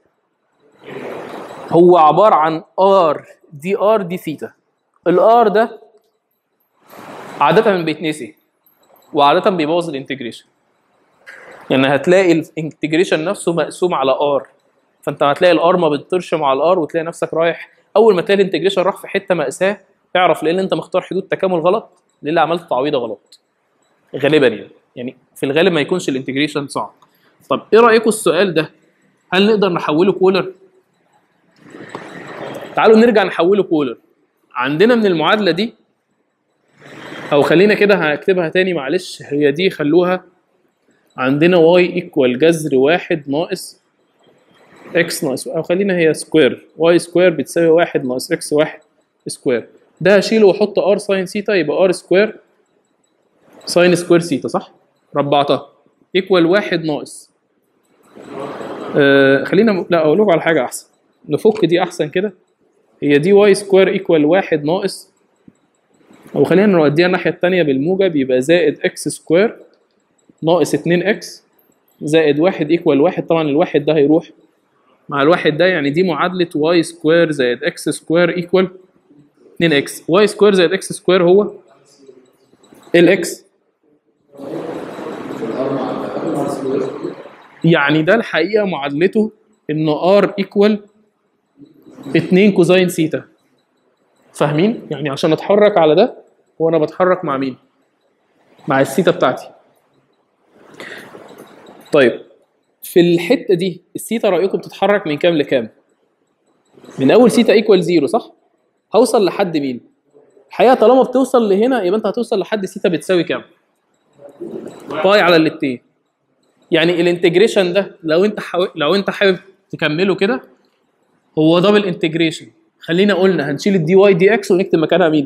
هو عباره عن ار دي ار دي ثيتا الار ده عاده بيتنسي وعاده بيبوظ الانتجريشن يعني هتلاقي الانتجريشن نفسه مقسوم على ار فانت هتلاقي الار ما بتطيرش مع الار وتلاقي نفسك رايح اول ما تلاقي الانتجريشن راح في حته مأساة اعرف لان انت مختار حدود تكامل غلط لان عملت تعويضه غلط غالبا يعني يعني في الغالب ما يكونش الانتجريشن صعب طب ايه رايكم السؤال ده هل نقدر نحوله كولر تعالوا نرجع نحوله كولر عندنا من المعادله دي او خلينا كده هكتبها تاني معلش هي دي خلوها عندنا واي ايكوال جذر واحد ناقص اكس ناقص او خلينا هي سكوير واي سكوير بتساوي واحد ناقص اكس واحد سكوير ده هشيله واحط ار ساين سيتا يبقى ار سكوير ساين سكوير سيتا صح؟ ربعتها ايكوال واحد ناقص آه خلينا لا اقول لكم على حاجه احسن نفك دي احسن كده هي دي واي سكوير ايكوال واحد ناقص او خلينا نوديها الناحيه الثانيه بالموجب يبقى زائد اكس سكوير ناقص 2 اكس زائد واحد ايكوال واحد طبعا الواحد ده هيروح مع الواحد ده يعني دي معادله واي سكوير زائد اكس سكوير ايكوال 2 اكس واي سكوير زائد اكس سكوير هو الاكس يعني ده الحقيقه معادلته ان ار ايكوال 2 كوزين سيتا فاهمين يعني عشان اتحرك على ده هو انا بتحرك مع مين مع السيتا بتاعتي طيب في الحته دي السيتا رايكم بتتحرك من كام لكام من اول سيتا ايكوال زيرو صح هوصل لحد مين الحقيقه طالما بتوصل لهنا يبقى انت هتوصل لحد سيتا بتساوي كام باي على الاتنين يعني الانتجريشن ده لو انت حاو... لو انت حابب تكمله كده هو دبل انتجريشن خلينا قلنا هنشيل الدي واي دي اكس ونكتب مكانها مين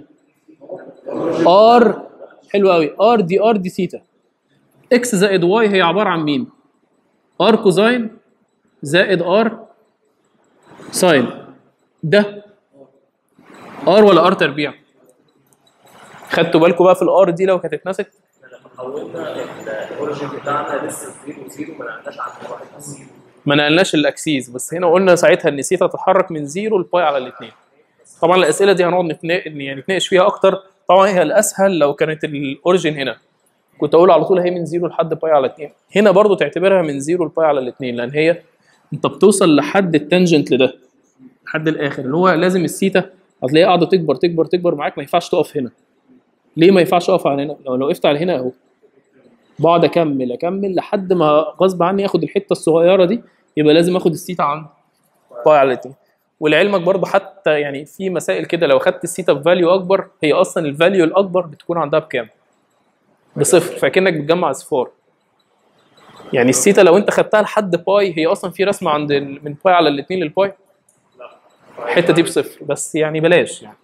ار حلو قوي ار دي ار دي ثيتا اكس زائد واي هي عباره عن مين ار كوزاين زائد ار ساين ده ار ولا ار تربيع خدتوا بالكم بقى في الار دي لو كانت اتنست حولنا الاوريجن بتاعنا لسه زيرو زيرو ما نقلناش عن واحد بس ما نقلناش الاكسيس بس هنا قلنا ساعتها ان سيتا تتحرك من زيرو لباي على الاثنين طبعا الاسئله دي هنقعد نتنا- يعني نتناقش فيها اكتر طبعا هي الاسهل لو كانت الاوريجن هنا كنت اقول على طول هي من زيرو لحد باي على 2 هنا برضو تعتبرها من زيرو لباي على الاثنين لان هي انت بتوصل لحد التانجنت لده لحد الاخر اللي هو لازم السيتا هتلاقيها قاعده تكبر تكبر تكبر معاك ما ينفعش تقف هنا ليه ما ينفعش اقف على هنا لو لو وقفت على هنا اهو بقعد اكمل اكمل لحد ما غصب عني اخد الحته الصغيره دي يبقى لازم اخد السيتا عند باي على الاتنين ولعلمك برضه حتى يعني في مسائل كده لو خدت السيتا بفاليو اكبر هي اصلا الفاليو الاكبر بتكون عندها بكام؟ بصفر فكانك بتجمع اصفار يعني السيتا لو انت خدتها لحد باي هي اصلا في رسمه عند ال- من باي على الاثنين للباي الحته دي بصفر بس يعني بلاش يعني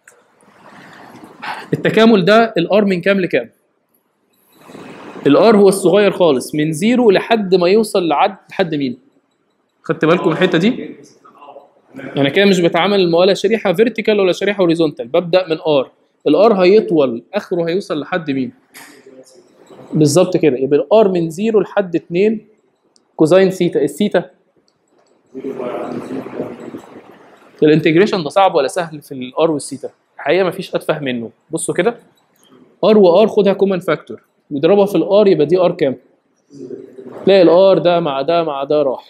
التكامل ده الار من كام لكام؟ الار هو الصغير خالص من زيرو لحد ما يوصل لعد لحد مين؟ خدت بالكم من الحته دي؟ يعني كده مش بتعامل ولا شريحه فيرتيكال ولا شريحه هوريزونتال ببدا من ار الار هيطول اخره هيوصل لحد مين؟ بالظبط كده يبقى الار من زيرو لحد 2 كوزين سيتا السيتا الانتجريشن ده صعب ولا سهل في الار والسيتا؟ الحقيقه مفيش اتفه منه بصوا كده ار وار خدها كومن فاكتور واضربها في الار يبقى دي ار كام؟ تلاقي الار ده مع ده مع ده راح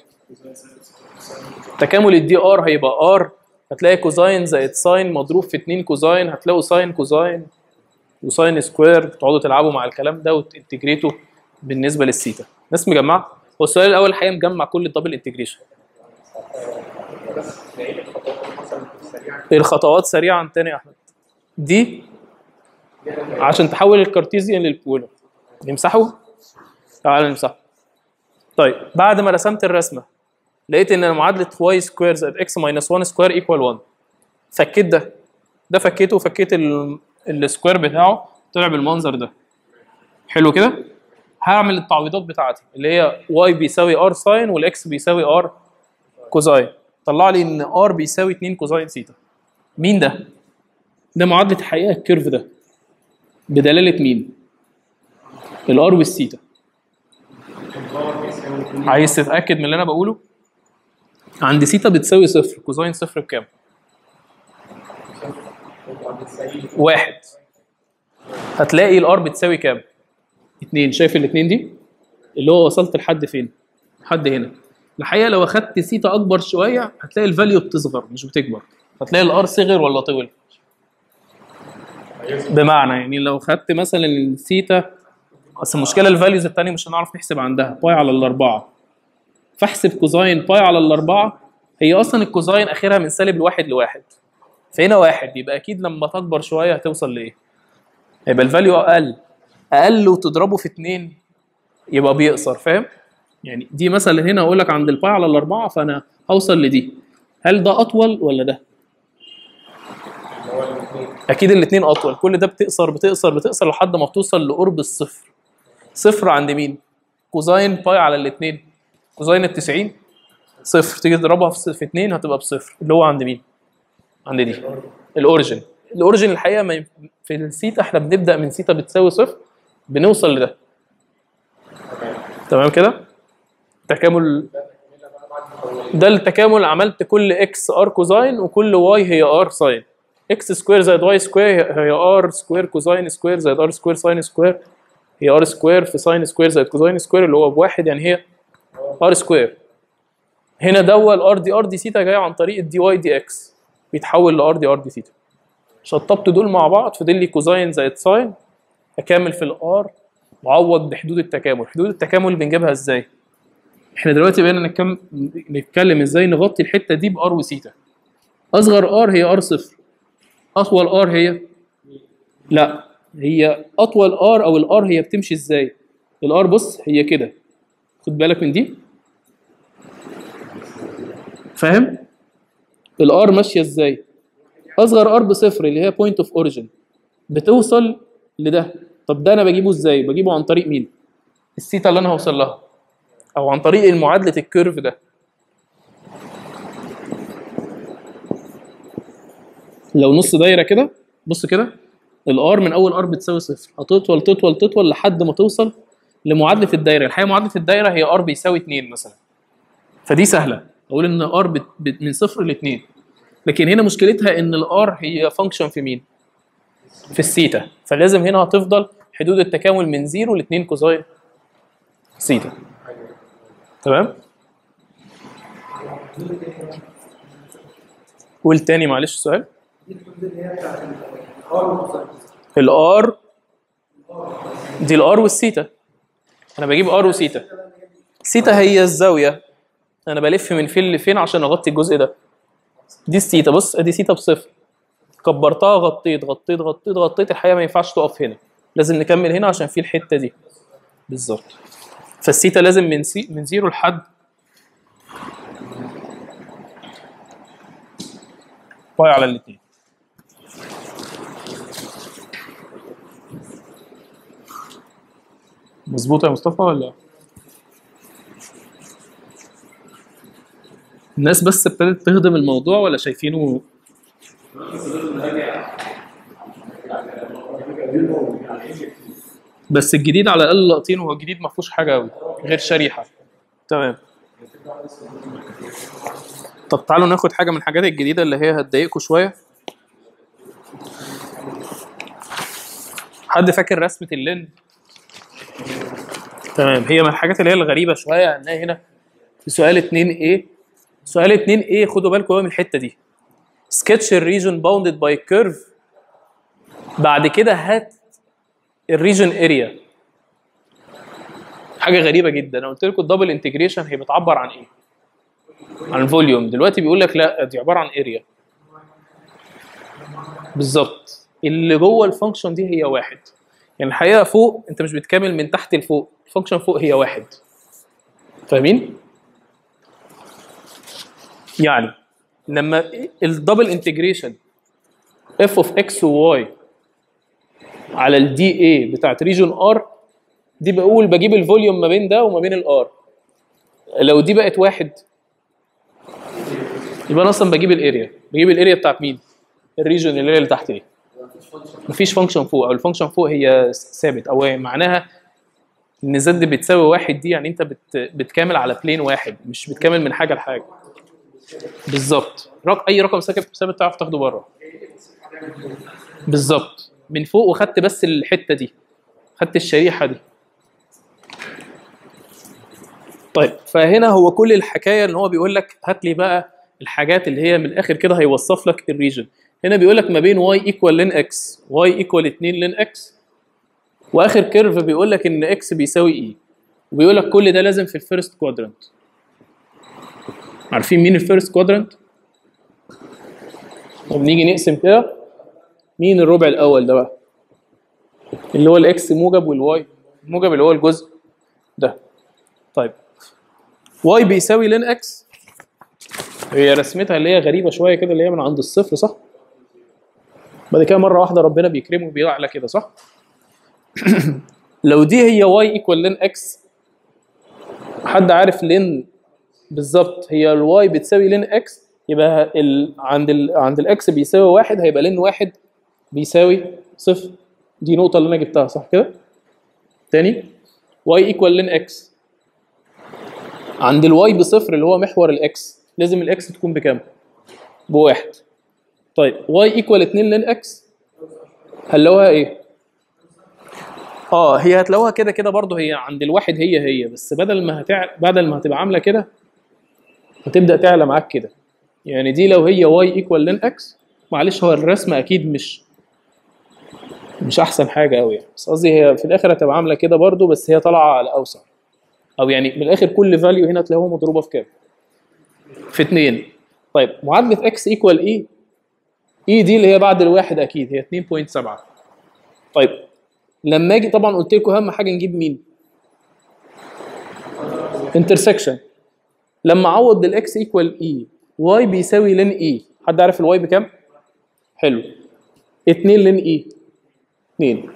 تكامل الدي ار هيبقى ار هتلاقي كوزاين زائد ساين مضروب في 2 كوزاين هتلاقوا ساين كوزاين وساين سكوير تقعدوا تلعبوا مع الكلام ده وتنتجريتوا بالنسبه للسيتا ناس مجمعه هو السؤال الاول الحقيقه مجمع كل الدبل انتجريشن الخطوات سريعا تاني يا احمد دي عشان تحول الكارتيزيان للبولر نمسحه تعال نمسحه طيب بعد ما رسمت الرسمه لقيت ان معادله y سكوير زائد x ماينس 1 سكوير ايكوال 1 فكيت ده ده فكيته وفكيت ال- السكوير بتاعه طلع بالمنظر ده حلو كده هعمل التعويضات بتاعتي اللي هي y بيساوي r ساين والاكس بيساوي r كوزاين طلع لي ان r بيساوي 2 كوزاين سيتا مين ده ده معادله الحقيقه الكيرف ده بدلاله مين الار والسيتا عايز تتاكد من اللي انا بقوله عند سيتا بتساوي صفر كوزاين صفر بكام واحد هتلاقي الار بتساوي كام اتنين شايف الاتنين دي اللي هو وصلت لحد فين لحد هنا الحقيقه لو اخدت سيتا اكبر شويه هتلاقي الفاليو بتصغر مش بتكبر هتلاقي الار صغر ولا طول بمعنى يعني لو خدت مثلا الثيتا اصل المشكله الفاليوز الثانيه مش هنعرف نحسب عندها باي على الاربعه فاحسب كوزاين باي على الاربعه هي اصلا الكوزاين اخرها من سالب لواحد لواحد فهنا واحد يبقى اكيد لما تكبر شويه هتوصل لايه؟ هيبقى الفاليو اقل اقل وتضربه في اتنين يبقى بيقصر فاهم؟ يعني دي مثلا هنا اقول لك عند الباي على الاربعه فانا هوصل لدي هل ده اطول ولا ده؟ اكيد الاثنين اطول كل ده بتقصر بتقصر بتقصر لحد ما بتوصل لقرب الصفر صفر عند مين كوزاين باي على الاثنين كوزاين ال 90 صفر تيجي تضربها في في 2 هتبقى بصفر اللي هو عند مين عند دي الاوريجن الاوريجن الحقيقه ما ينف- في السيتا احنا بنبدا من سيتا بتساوي صفر بنوصل لده تمام كده تكامل ده التكامل عملت كل اكس ار كوزاين وكل واي هي ار ساين اكس سكوير زائد واي سكوير هي ار سكوير كوزاين سكوير زائد ار سكوير ساين سكوير هي ار سكوير في ساين سكوير زائد كوزاين سكوير اللي هو بواحد يعني هي ار سكوير هنا دوا الار دي ار دي سيتا جاي عن طريق الدي واي دي اكس بيتحول لار دي ار دي سيتا شطبت دول مع بعض فاضل لي كوزاين زائد ساين اكمل في الار وعوض بحدود التكامل حدود التكامل بنجيبها ازاي احنا دلوقتي بقينا نتكلم نتكلم ازاي نغطي الحته دي بار وسيتا اصغر ار هي ار صفر اطول ار هي لا هي اطول ار او الار هي بتمشي ازاي الار بص هي كده خد بالك من دي فاهم الار ماشيه ازاي اصغر ار بصفر اللي هي بوينت اوف اوريجين بتوصل لده طب ده انا بجيبه ازاي بجيبه عن طريق مين السيتا اللي انا هوصل لها او عن طريق المعادله الكيرف ده لو نص دايره كده بص كده الار من اول ار بتساوي صفر هتطول تطول تطول لحد ما توصل لمعادله الدايره الحقيقه معادله الدايره هي ار بيساوي 2 مثلا فدي سهله اقول ان ار بت... بت... من صفر ل 2 لكن هنا مشكلتها ان الار هي فانكشن في مين في السيتا فلازم هنا هتفضل حدود التكامل من 0 ل 2 كوزاين سيتا تمام قول تاني معلش السؤال دي الحدود اللي هي بتاعت الار والكوزاين الار دي الار والسيتا انا بجيب ار وسيتا سيتا هي الزاويه انا بلف من فين لفين عشان اغطي الجزء ده دي السيتا بص ادي سيتا بصفر كبرتها غطيت غطيت غطيت غطيت الحقيقه ما ينفعش تقف هنا لازم نكمل هنا عشان في الحته دي بالظبط فالسيتا لازم من سي من زيرو لحد باي على الاثنين مظبوط يا مصطفى ولا الناس بس ابتدت تهضم الموضوع ولا شايفينه بس الجديد على الاقل لاقطينه هو الجديد ما فيهوش حاجه قوي غير شريحه تمام طب تعالوا ناخد حاجه من الحاجات الجديده اللي هي هتضايقكم شويه حد فاكر رسمه اللين تمام هي من الحاجات اللي هي الغريبه شويه هنلاقي هنا في سؤال 2 a سؤال 2 a خدوا بالكم بقى من الحته دي sketch الريجن باوندد باي كيرف بعد كده هات الريجن اريا حاجه غريبه جدا انا قلت لكم الدبل انتجريشن هي بتعبر عن ايه عن فوليوم دلوقتي بيقول لك لا دي عباره عن اريا بالظبط اللي جوه الفانكشن دي هي واحد يعني الحقيقه فوق انت مش بتكمل من تحت لفوق الفانكشن فوق هي واحد فاهمين يعني لما الدبل انتجريشن اف اوف اكس وواي على الدي اي بتاعت ريجون ار دي بقول بجيب الفوليوم ما بين ده وما بين الار لو دي بقت واحد يبقى انا اصلا بجيب الاريا بجيب الاريا بتاعت مين الريجون اللي هي اللي تحت دي مفيش فانكشن فوق او الفانكشن فوق هي ثابت او معناها ان زد بتساوي واحد دي يعني انت بت بتكامل على بلين واحد مش بتكامل من حاجه لحاجه بالظبط رق... اي رقم ثابت ثابت تعرف تاخده بره بالظبط من فوق وخدت بس الحته دي خدت الشريحه دي طيب فهنا هو كل الحكايه ان هو بيقول لك هات لي بقى الحاجات اللي هي من الاخر كده هيوصف لك الريجن هنا بيقول لك ما بين y ايكوال لين اكس y ايكوال 2 لين اكس واخر كيرف بيقول لك ان اكس بيساوي اي وبيقول لك كل ده لازم في الفيرست كوادرنت عارفين مين الفيرست كوادرنت طب نيجي نقسم كده مين الربع الاول ده بقى اللي هو الاكس موجب والواي موجب اللي هو الجزء ده طيب واي بيساوي لين اكس هي رسمتها اللي هي غريبه شويه كده اللي هي من عند الصفر صح بعد كده مره واحده ربنا بيكرمه بيعلى كده صح لو دي هي واي ايكوال لين اكس حد عارف لين بالظبط هي الواي بتساوي لين اكس يبقى ال... عند ال... عند الاكس بيساوي واحد هيبقى لين واحد بيساوي صفر دي نقطة اللي أنا جبتها صح كده؟ تاني واي ايكوال لين اكس عند الواي بصفر اللي هو محور الاكس لازم الاكس تكون بكام؟ بواحد طيب واي ايكوال 2 لين اكس هنلاقوها ايه؟ اه هي هتلاقوها كده كده برضه هي عند الواحد هي هي بس بدل ما هتع... بدل ما هتبقى عامله كده هتبدا تعلى معاك كده يعني دي لو هي واي ايكوال لين اكس معلش هو الرسم اكيد مش مش احسن حاجه قوي يعني بس قصدي هي في الاخر هتبقى عامله كده برضو بس هي طالعه على اوسع او يعني من الاخر كل فاليو هنا تلاقوها مضروبه في كام في 2 طيب معادله اكس ايكوال اي اي دي اللي هي بعد الواحد اكيد هي 2.7 طيب لما اجي طبعا قلت لكم اهم حاجه نجيب مين انترسكشن لما اعوض الاكس ايكوال اي واي بيساوي لين اي حد عارف الواي بكام حلو 2 لين اي 2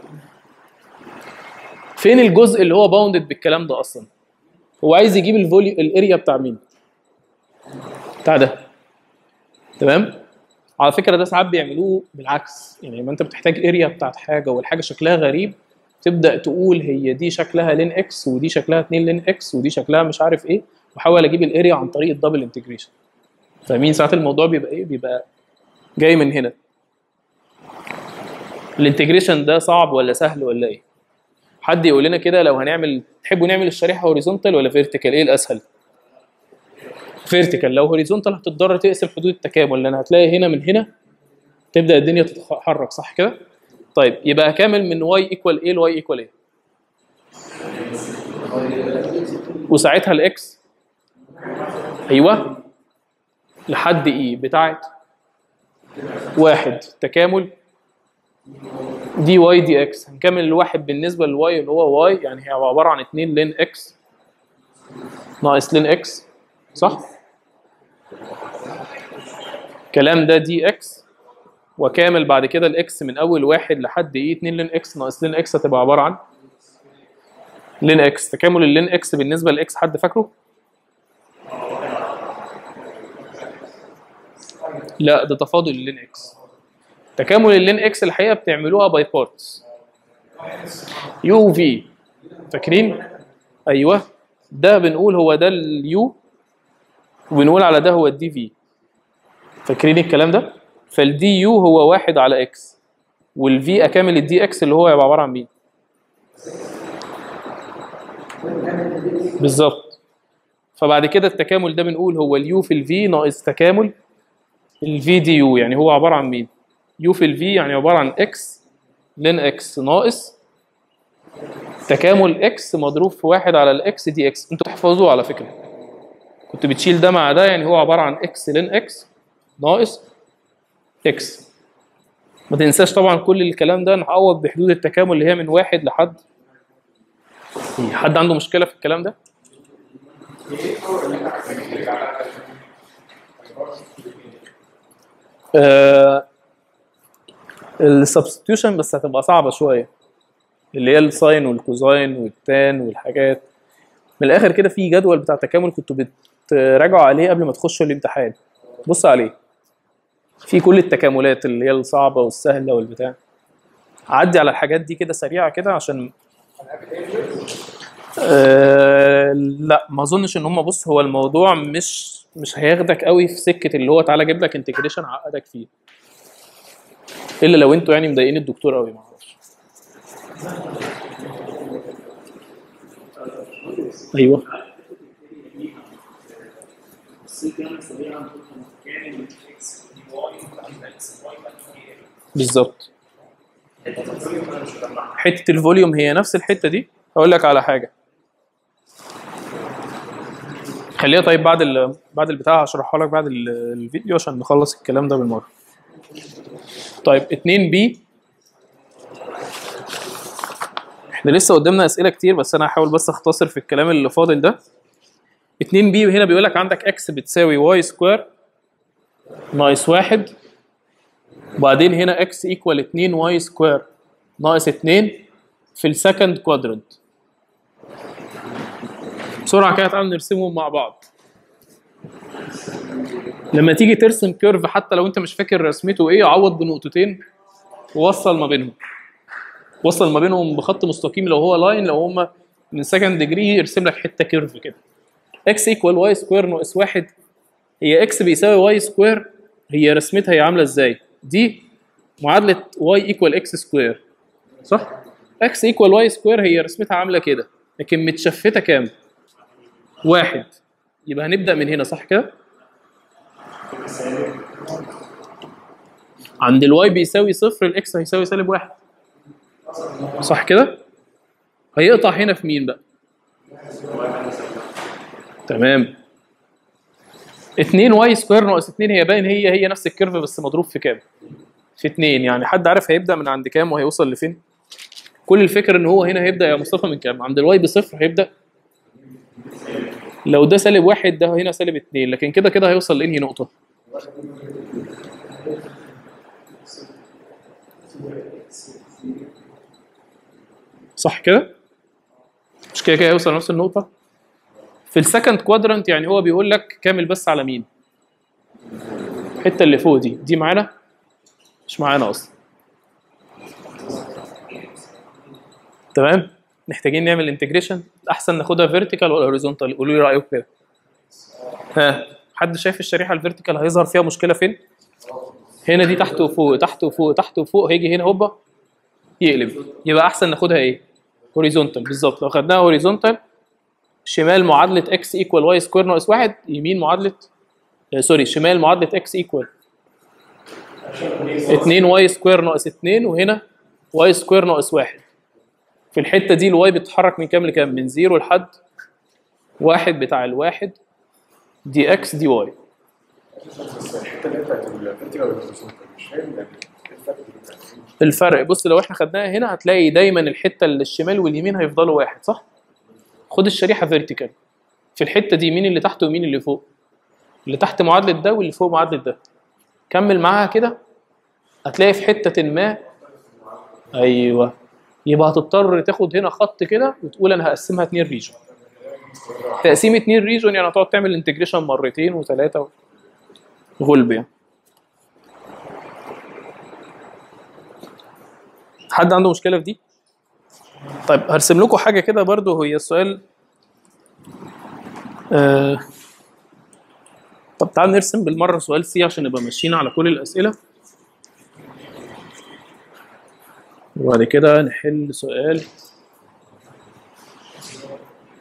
فين الجزء اللي هو باوندد بالكلام ده اصلا هو عايز يجيب الفوليو الاريا بتاع مين بتاع ده تمام على فكره ده ساعات بيعملوه بالعكس يعني لما انت بتحتاج اريا بتاعت حاجه والحاجه شكلها غريب تبدا تقول هي دي شكلها لين اكس ودي شكلها 2 لين اكس ودي شكلها مش عارف ايه واحاول اجيب الاريا عن طريق الدبل انتجريشن فاهمين ساعات الموضوع بيبقى ايه بيبقى جاي من هنا الانتجريشن ده صعب ولا سهل ولا ايه حد يقول لنا كده لو هنعمل تحبوا نعمل الشريحه هوريزونتال ولا فيرتيكال ايه الاسهل فيرتيكال لو هوريزونتال هتضطر تقسم حدود التكامل لان هتلاقي هنا من هنا تبدا الدنيا تتحرك صح كده طيب يبقى كامل من واي ايكوال ايه لواي ايكوال ايه وساعتها الاكس ايوه لحد اي بتاعت واحد تكامل دي واي دي اكس هنكمل الواحد بالنسبه للواي اللي هو واي يعني هي عباره عن 2 لين اكس ناقص لين اكس صح الكلام ده دي اكس وكامل بعد كده الاكس من اول واحد لحد ايه 2 لين اكس ناقص لين اكس هتبقى عباره عن لين اكس تكامل اللين اكس بالنسبه لاكس حد فاكره؟ لا ده تفاضل اللين اكس تكامل اللين اكس الحقيقه بتعملوها باي بارتس يو في فاكرين ايوه ده بنقول هو ده اليو وبنقول على ده هو الدي في فاكرين الكلام ده فالدي يو هو واحد على اكس والفي اكامل الدي اكس اللي هو يبقى عباره عن مين بالظبط فبعد كده التكامل ده بنقول هو اليو في الفي ناقص تكامل الفي دي يو يعني هو عباره عن مين؟ يو في الفي يعني عباره عن اكس لين اكس ناقص تكامل اكس مضروب في واحد على الاكس دي اكس انتوا تحفظوه على فكره كنت بتشيل ده مع ده يعني هو عباره عن اكس لين اكس ناقص اكس ما تنساش طبعا كل الكلام ده نعوض بحدود التكامل اللي هي من واحد لحد حد عنده مشكله في الكلام ده؟ آه السبستيوشن بس هتبقى صعبه شويه اللي هي الساين والكوزاين والتان والحاجات من الاخر كده في جدول بتاع تكامل كنتوا بتراجعوا عليه قبل ما تخشوا الامتحان بص عليه في كل التكاملات اللي هي الصعبه والسهله والبتاع عدي على الحاجات دي كده سريعه كده عشان أه لا ما اظنش ان هم بص هو الموضوع مش مش هياخدك قوي في سكه اللي هو تعالى اجيب لك انتجريشن عقدك فيه الا لو انتوا يعني مضايقين الدكتور قوي ما اعرفش ايوه بالظبط حته الفوليوم هي نفس الحته دي هقول لك على حاجه خليها طيب بعد ال... بعد البتاع هشرحها لك بعد ال- الفيديو عشان نخلص الكلام ده بالمره طيب 2 بي احنا لسه قدامنا اسئله كتير بس انا هحاول بس اختصر في الكلام اللي فاضل ده 2 بي هنا بيقول لك عندك اكس بتساوي واي سكوير ناقص واحد وبعدين هنا اكس ايكوال 2 واي سكوير ناقص 2 في السكند كوادرنت بسرعه كده تعالوا نرسمهم مع بعض لما تيجي ترسم كيرف حتى لو انت مش فاكر رسمته ايه عوض بنقطتين ووصل ما بينهم وصل ما بينهم بخط مستقيم لو هو لاين لو هما من سكند ديجري يرسم لك حته كيرف كده اكس ايكوال واي سكوير ناقص واحد هي اكس بيساوي واي سكوير هي رسمتها هي عامله ازاي؟ دي معادله واي ايكوال اكس سكوير صح؟ اكس ايكوال واي سكوير هي رسمتها عامله كده لكن متشفته كام؟ واحد يبقى هنبدا من هنا صح كده؟ عند الواي بيساوي صفر الاكس هيساوي سالب واحد صح كده؟ هيقطع هنا في مين بقى؟ تمام 2 واي سكوير ناقص 2 هي باين هي هي نفس الكيرف بس مضروب في كام؟ في 2 يعني حد عارف هيبدا من عند كام وهيوصل لفين؟ كل الفكره ان هو هنا هيبدا يا مصطفى من كام؟ عند الواي بصفر هيبدا لو ده سالب واحد ده هنا سالب 2 لكن كده كده هيوصل لانهي نقطه؟ صح كده؟ مش كده كده هيوصل لنفس النقطه؟ في السكند كوادرنت يعني هو بيقول لك كامل بس على مين؟ الحته اللي فوق دي دي معانا؟ مش معانا اصلا تمام؟ محتاجين نعمل انتجريشن احسن ناخدها فيرتيكال ولا هوريزونتال؟ قولوا لي رايكم كده ها حد شايف الشريحه الفيرتيكال هيظهر فيها مشكله فين؟ هنا دي تحت وفوق تحت وفوق تحت وفوق هيجي هنا هوبا يقلب يبقى احسن ناخدها ايه؟ هوريزونتال بالظبط لو خدناها هوريزونتال شمال معادله اكس ايكوال واي سكوير ناقص واحد يمين معادله آه سوري شمال معادله اكس ايكوال 2 واي سكوير ناقص 2 وهنا واي سكوير ناقص واحد في الحته دي الواي بتتحرك من كام لكام؟ من زيرو لحد واحد بتاع الواحد دي اكس دي واي الحته اللي بتاعت الفيرتيكال والهوريزونتال مش فاهم يعني ايه الفرق بين الفرق بص لو احنا خدناها هنا هتلاقي دايما الحته اللي الشمال واليمين هيفضلوا واحد صح؟ خد الشريحه فيرتيكال في الحته دي مين اللي تحت ومين اللي فوق؟ اللي تحت معادله ده واللي فوق معادله ده كمل معاها كده هتلاقي في حته ما ايوه يبقى هتضطر تاخد هنا خط كده وتقول انا هقسمها اتنين ريجون تقسيم اتنين ريجون يعني هتقعد تعمل انتجريشن مرتين وثلاثه غلب يعني حد عنده مشكله في دي؟ طيب هرسم لكم حاجه كده برضو هي السؤال آه... طب تعال نرسم بالمره سؤال سي عشان نبقى ماشيين على كل الاسئله وبعد كده نحل سؤال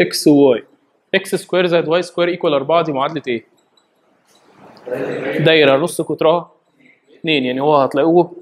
اكس وواي اكس سكوير زائد واي سكوير ايكوال 4 دي معادله ايه؟ دايره نص قطرها 2 يعني هو هتلاقوه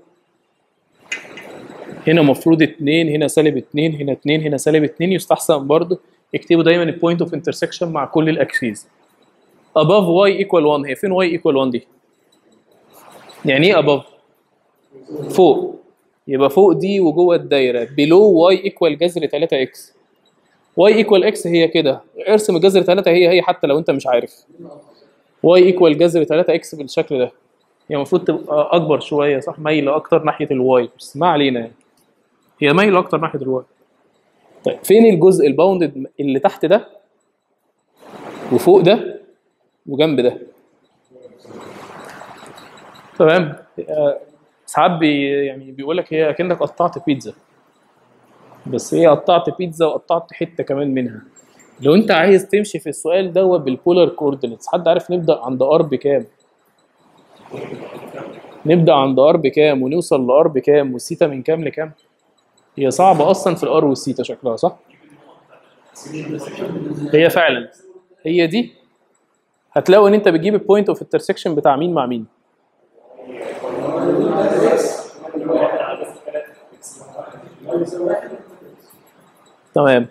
هنا المفروض 2 هنا سالب 2 هنا 2 هنا سالب 2 يستحسن برضه اكتبوا دايما البوينت اوف انترسكشن مع كل الاكسيز above y equal 1 هي فين y equal 1 دي؟ يعني ايه above؟ فوق يبقى فوق دي وجوه الدايره below y equal جذر 3x y equal x هي كده ارسم الجذر 3 هي هي حتى لو انت مش عارف y equal جذر 3x بالشكل ده هي المفروض تبقى اكبر شويه صح مايله اكتر ناحيه الواي بس ما علينا يعني هي مايله اكتر ناحيه الواي طيب فين الجزء الباوندد اللي تحت ده وفوق ده وجنب ده تمام آه، ساعات بي يعني بيقول لك هي كأنك قطعت بيتزا بس هي قطعت بيتزا وقطعت حته كمان منها لو انت عايز تمشي في السؤال ده بالبولار كوردينتس حد عارف نبدا عند ار بكام نبدا عند ار بكام ونوصل لار بكام والسيتا من كام لكام هي صعبه اصلا في الار والسيتا شكلها صح هي فعلا هي دي هتلاقوا ان انت بتجيب البوينت اوف انترسكشن بتاع مين مع مين تمام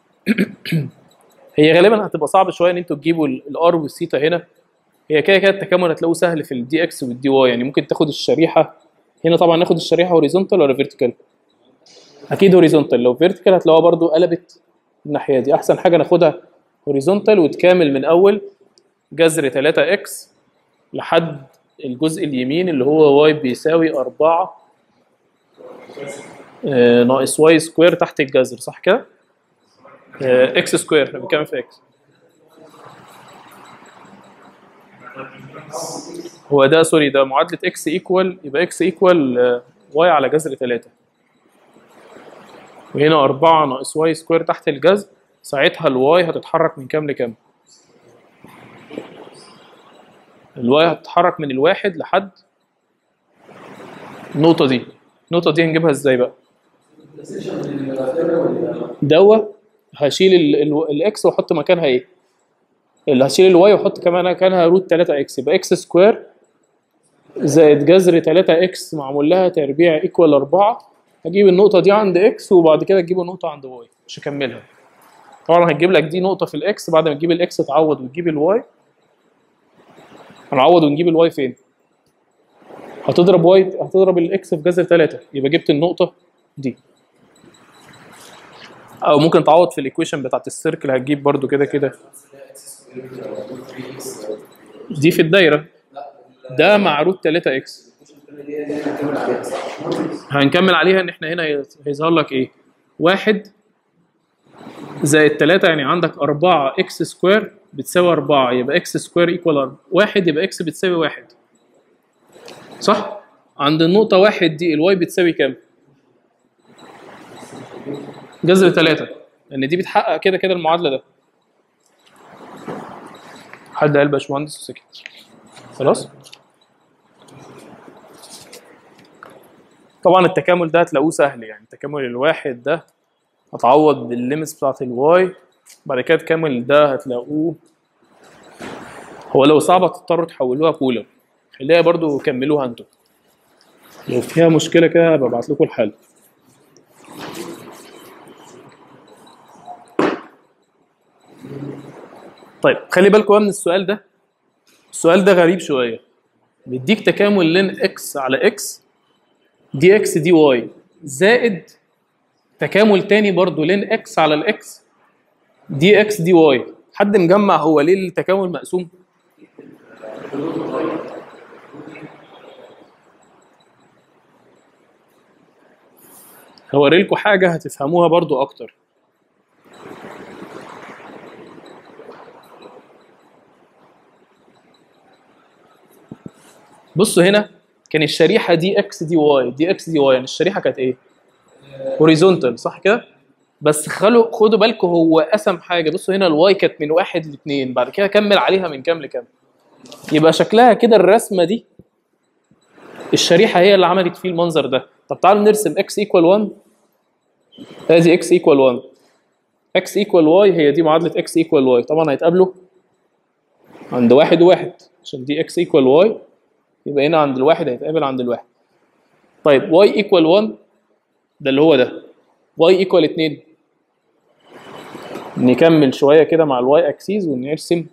هي غالبا هتبقى صعب شويه ان انتوا تجيبوا الار والثيتا هنا هي كده كده التكامل هتلاقوه سهل في الدي اكس والدي واي يعني ممكن تاخد الشريحه هنا طبعا ناخد الشريحه هوريزونتال ولا فيرتيكال اكيد هوريزونتال لو فيرتيكال هتلاقوها برضو قلبت الناحيه دي احسن حاجه ناخدها هوريزونتال وتكامل من اول جذر 3 اكس لحد الجزء اليمين اللي هو واي بيساوي 4 آه، ناقص واي سكوير تحت الجذر صح كده؟ آه، اكس سكوير احنا بنتكلم في اكس هو ده سوري ده معادلة اكس ايكوال يبقى اكس ايكوال واي على جذر 3 وهنا 4 ناقص واي سكوير تحت الجذر ساعتها الواي هتتحرك من كام لكام؟ الواي هتتحرك من الواحد لحد النقطة دي النقطة دي هنجيبها ازاي بقى؟ دوا هشيل ال- ال- الاكس واحط مكانها ايه؟ اللي هشيل الواي واحط كمان مكانها روت 3 اكس يبقى اكس سكوير زائد جذر 3 اكس معمول لها تربيع ايكوال 4 هجيب النقطة دي عند اكس وبعد كده تجيب النقطة عند واي مش هكملها طبعا هتجيب لك دي نقطة في الاكس بعد ما تجيب الاكس تعوض وتجيب الواي هنعوض ونجيب الواي فين؟ هتضرب واي هتضرب الاكس في جذر 3 يبقى جبت النقطة دي او ممكن تعوض في الايكويشن بتاعت السيركل هتجيب برضو كده كده دي في الدايره ده مع روت 3 اكس هنكمل عليها ان احنا هنا هيظهر لك ايه واحد زائد 3 يعني عندك 4 اكس سكوير بتساوي 4 يبقى اكس سكوير ايكوال 1 يبقى اكس بتساوي 1 صح عند النقطة واحد دي الواي بتساوي كام؟ جذر 3 لان دي بتحقق كده كده المعادله ده حد قال باشمهندس وسكت خلاص طبعا التكامل ده هتلاقوه سهل يعني التكامل الواحد ده هتعوض بالليمس بتاعت الواي بعد كده التكامل ده هتلاقوه هو لو صعبة تضطروا تحولوها كولر خليها برضو كملوها انتوا لو فيها مشكلة كده هبقى ابعت لكم الحل طيب خلي بالكم بقى من السؤال ده السؤال ده غريب شويه بيديك تكامل لين اكس على اكس دي اكس دي واي زائد تكامل تاني برضو لين اكس على الاكس دي اكس دي واي حد مجمع هو ليه التكامل مقسوم هوريلكوا حاجه هتفهموها برضو اكتر بصوا هنا كان الشريحه دي اكس دي واي دي اكس دي واي يعني الشريحه كانت ايه هوريزونتال صح كده بس خلوا خدوا بالكم هو قسم حاجه بصوا هنا الواي كانت من واحد لاثنين بعد كده كمل عليها من كام لكام يبقى شكلها كده الرسمه دي الشريحه هي اللي عملت فيه المنظر ده طب تعالوا نرسم اكس ايكوال 1 ادي اكس ايكوال 1 اكس ايكوال واي هي دي معادله اكس ايكوال واي طبعا هيتقابلوا عند واحد وواحد عشان دي اكس ايكوال واي يبقى هنا عند الواحد هيتقابل عند الواحد طيب واي ايكوال 1 ده اللي هو ده واي ايكوال 2 نكمل شويه كده مع الواي اكسيز ونرسم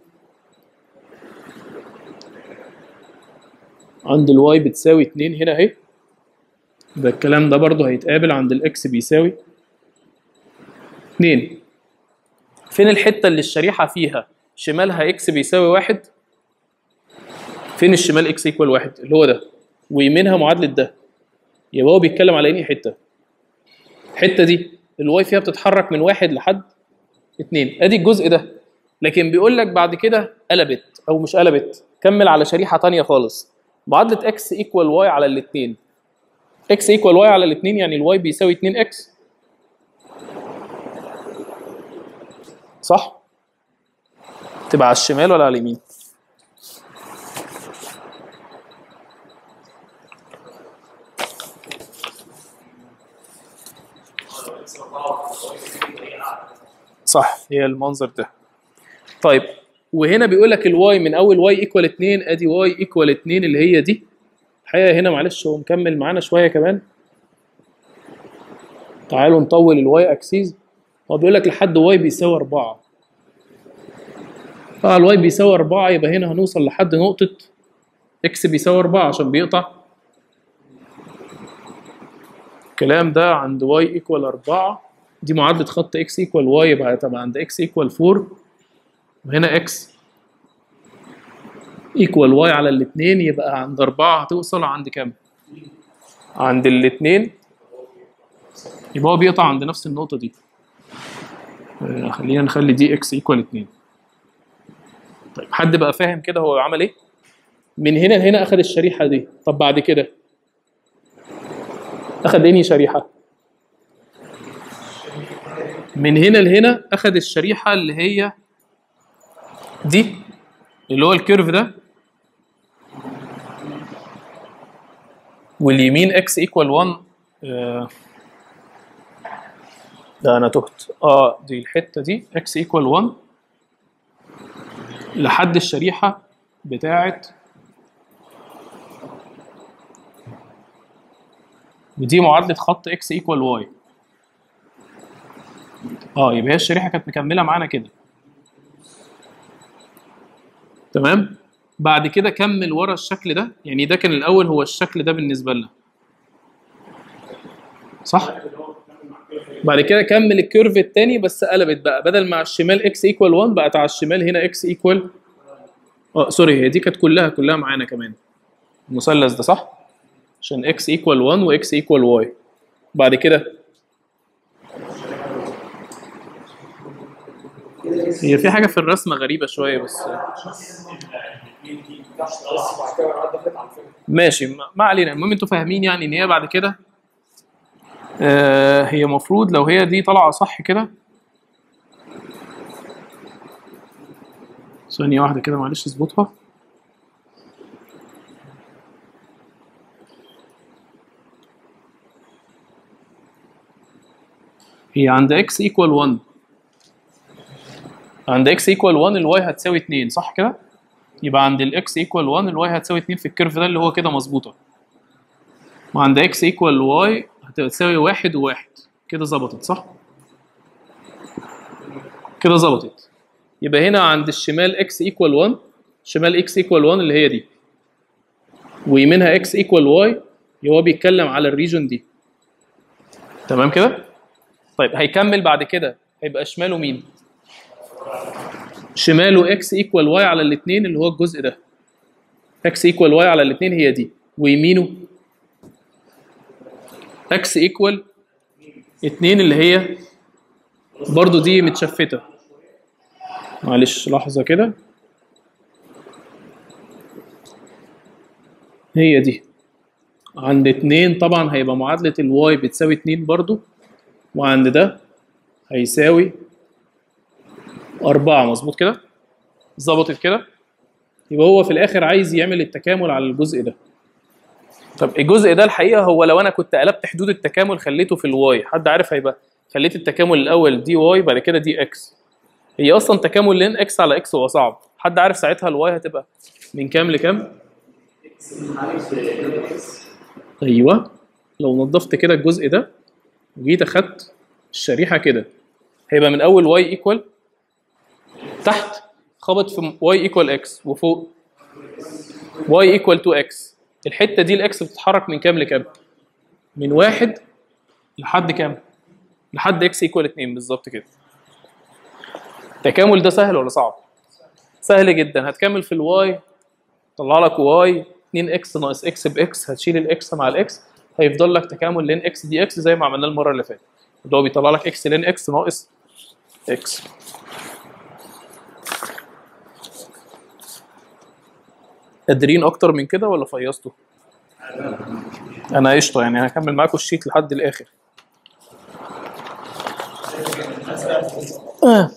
عند الواي بتساوي 2 هنا اهي ده الكلام ده برضه هيتقابل عند الاكس بيساوي 2 فين الحته اللي الشريحه فيها شمالها اكس بيساوي واحد فين الشمال اكس ايكوال واحد اللي هو ده ويمينها معادله ده يبقى هو بيتكلم على انهي حته الحته دي الواي فيها بتتحرك من واحد لحد اتنين ادي الجزء ده لكن بيقول لك بعد كده قلبت او مش قلبت كمل على شريحه تانية خالص معادله اكس ايكوال واي على الاثنين اكس ايكوال واي على الاثنين يعني الواي بيساوي 2 اكس صح تبقى على الشمال ولا على اليمين صح هي المنظر ده طيب وهنا بيقول لك الواي من اول واي ايكوال 2 ادي واي ايكوال 2 اللي هي دي الحقيقه هنا معلش هو مكمل معانا شويه كمان تعالوا نطول الواي اكسيز هو بيقول لك لحد واي بيساوي 4 اه الواي بيساوي 4 يبقى هنا هنوصل لحد نقطه اكس بيساوي 4 عشان بيقطع الكلام ده عند واي ايكوال 4 دي معادله خط اكس ايكوال واي يبقى طبعا عند اكس ايكوال 4 وهنا اكس ايكوال واي على الاثنين يبقى عند 4 هتوصل عند كام؟ عند الاثنين يبقى هو بيقطع عند نفس النقطه دي آه، خلينا نخلي دي اكس ايكوال 2 طيب حد بقى فاهم كده هو عمل ايه؟ من هنا لهنا اخد الشريحه دي طب بعد كده اخد انهي شريحه؟ من هنا لهنا اخد الشريحه اللي هي دي اللي هو الكيرف ده واليمين اكس ايكوال 1 آه، ده انا تهت اه دي الحته دي اكس ايكوال 1 لحد الشريحه بتاعه ودي معادله خط اكس ايكوال واي اه يبقى هي الشريحه كانت مكمله معانا كده تمام بعد كده كمل ورا الشكل ده يعني ده كان الاول هو الشكل ده بالنسبه لنا صح بعد كده كمل الكيرف التاني بس قلبت بقى بدل ما على الشمال اكس ايكوال 1 بقت على الشمال هنا اكس ايكوال اه سوري هي دي كانت كلها كلها معانا كمان المثلث ده صح عشان اكس ايكوال 1 واكس ايكوال واي بعد كده هي في حاجه في الرسمه غريبه شويه بس ماشي ما ما علينا المهم انتوا فاهمين يعني ان هي بعد كده آه هي المفروض لو هي دي طالعه صح كده ثانية واحدة كده معلش اظبطها هي عند x equal 1 عند x equal 1 الواي هتساوي 2 صح كده؟ يبقى عند ال x equal 1 الواي هتساوي 2 في الكيرف ده اللي هو كده مظبوطة وعند x equal y هتساوي 1 و1 كده ظبطت صح؟ كده ظبطت يبقى هنا عند الشمال x equal 1 شمال x equal 1 اللي هي دي ويمينها x equal y يبقى هو بيتكلم على الريجون دي تمام كده؟ طيب هيكمل بعد كده هيبقى شماله مين؟ شماله x equal y على الاثنين اللي هو الجزء ده x equal y على الاثنين هي دي ويمينه x equal 2 اللي هي برضو دي متشفتة معلش لحظة كده هي دي عند 2 طبعا هيبقى معادلة الواي بتساوي 2 برضو وعند ده هيساوي أربعة مظبوط كده ظبطت كده يبقى هو في الآخر عايز يعمل التكامل على الجزء ده طب الجزء ده الحقيقة هو لو أنا كنت قلبت حدود التكامل خليته في الواي حد عارف هيبقى خليت التكامل الاول دي واي بعد كده دي اكس هي اصلا تكامل لين اكس على اكس هو صعب حد عارف ساعتها الواي هتبقى من كام لكام ايوه لو نظفت كده الجزء ده وجيت اخدت الشريحه كده هيبقى من اول واي ايكوال تحت خبط في واي ايكوال اكس وفوق واي ايكوال تو اكس الحته دي الاكس بتتحرك من كام لكام من واحد لحد كام لحد اكس ايكوال 2 بالظبط كده التكامل ده سهل ولا صعب سهل جدا هتكمل في الواي طلع لك واي 2 اكس ناقص اكس باكس هتشيل الاكس مع الاكس هيفضل لك تكامل لين اكس دي اكس زي ما عملناه المره اللي فاتت اللي هو بيطلع لك اكس لين اكس ناقص اكس قادرين اكتر من كده ولا فيصتوا انا قشطه يعني هكمل معاكم الشيت لحد الاخر آه.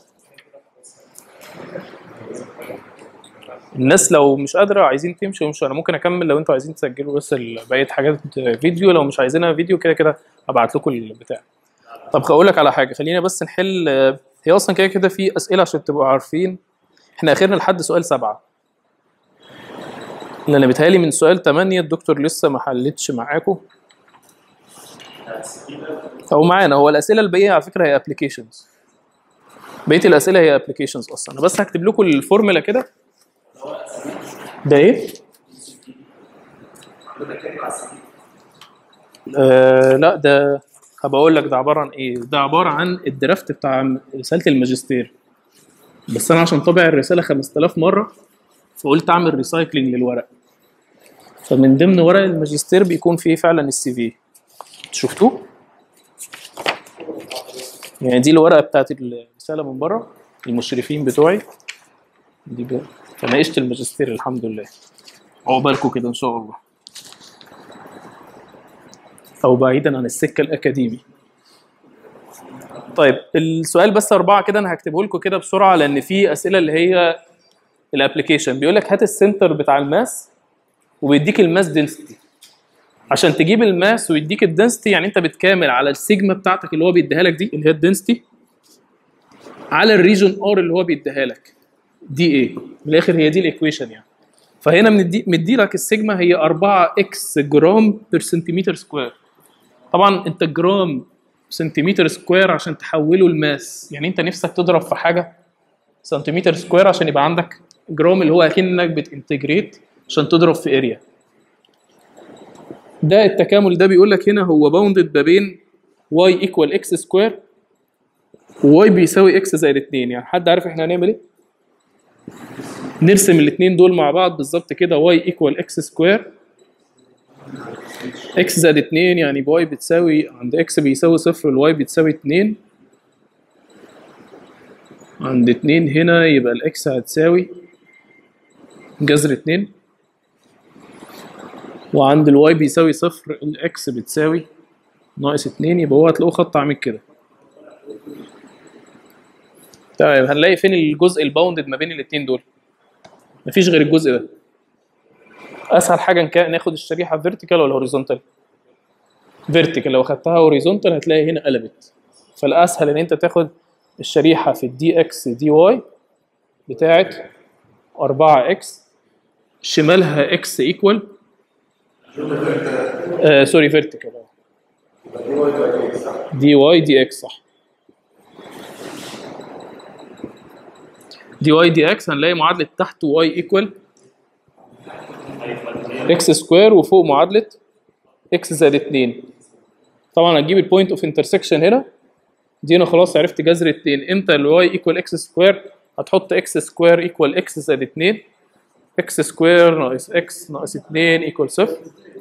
الناس لو مش قادره عايزين تمشوا يمشوا انا ممكن اكمل لو انتوا عايزين تسجلوا بس ال- بقيه حاجات فيديو لو مش عايزينها فيديو كده كده ابعت لكم البتاع طب هقول لك على حاجه خلينا بس نحل آه، هي اصلا كده كده في اسئله عشان تبقوا عارفين احنا اخرنا لحد سؤال سبعه لان بيتهيألي من سؤال 8 الدكتور لسه ما حلتش معاكم او معانا هو الاسئله الباقيه على فكره هي ابلكيشنز بقيه الاسئله هي ابلكيشنز اصلا انا بس هكتب لكم الفورمولا كده ده ايه آه لا ده هبقى اقول لك ده عباره عن ايه ده عباره عن الدرافت بتاع رساله الماجستير بس انا عشان طابع الرساله 5000 مره فقلت اعمل ريسايكلينج للورق فمن ضمن ورق الماجستير بيكون فيه فعلا السي في شفتوه يعني دي الورقه بتاعت الرساله من بره المشرفين بتوعي دي ب... فناقشت الماجستير الحمد لله عقبالكم كده ان شاء الله او بعيدا عن السكه الاكاديمي طيب السؤال بس اربعه كده انا هكتبه لكم كده بسرعه لان في اسئله اللي هي الابلكيشن بيقول لك هات السنتر بتاع الماس وبيديك الماس دنسيتي عشان تجيب الماس ويديك الدنسيتي يعني انت بتكامل على السيجما بتاعتك اللي هو بيديها لك دي اللي هي الدنسيتي على الريجون ار اللي هو بيديها لك دي ايه من الاخر هي دي الايكويشن يعني فهنا مدي مدي لك السيجما هي 4 اكس جرام بير سنتيمتر سكوير طبعا انت الجرام سنتيمتر سكوير عشان تحوله الماس يعني انت نفسك تضرب في حاجه سنتيمتر سكوير عشان يبقى عندك جرام اللي هو اكنك بتنتجريت عشان تضرب في اريا ده التكامل ده بيقول لك هنا هو باوندد ما بين y equal x سكوير و y بيساوي x زائد 2 يعني حد عارف احنا هنعمل ايه؟ نرسم الاثنين دول مع بعض بالظبط كده y equal x سكوير x زائد 2 يعني y بتساوي عند x بيساوي صفر ال y بتساوي 2 عند 2 هنا يبقى الاكس هتساوي جذر 2 وعند الواي بيساوي صفر الاكس بتساوي ناقص 2 يبقى هو هتلاقوه خط عامل كده طيب هنلاقي فين الجزء الباوندد ما بين الاثنين دول مفيش غير الجزء ده اسهل حاجه كان ناخد الشريحه فيرتيكال ولا هوريزونتال فيرتيكال لو خدتها هوريزونتال هتلاقي هنا قلبت فالاسهل ان انت تاخد الشريحه في الدي اكس دي واي بتاعت 4 اكس شمالها اكس ايكوال آه سوري فيرتيكال دي واي دي اكس صح دي واي دي اكس هنلاقي معادله تحت واي ايكوال اكس سكوير وفوق معادله اكس زائد 2 طبعا هتجيب البوينت اوف انترسكشن هنا دي انا خلاص عرفت جذر 2 امتى الواي ايكوال اكس سكوير هتحط اكس سكوير ايكوال اكس زائد 2 اكس سكوير ناقص اكس ناقص 2 ايكوال صفر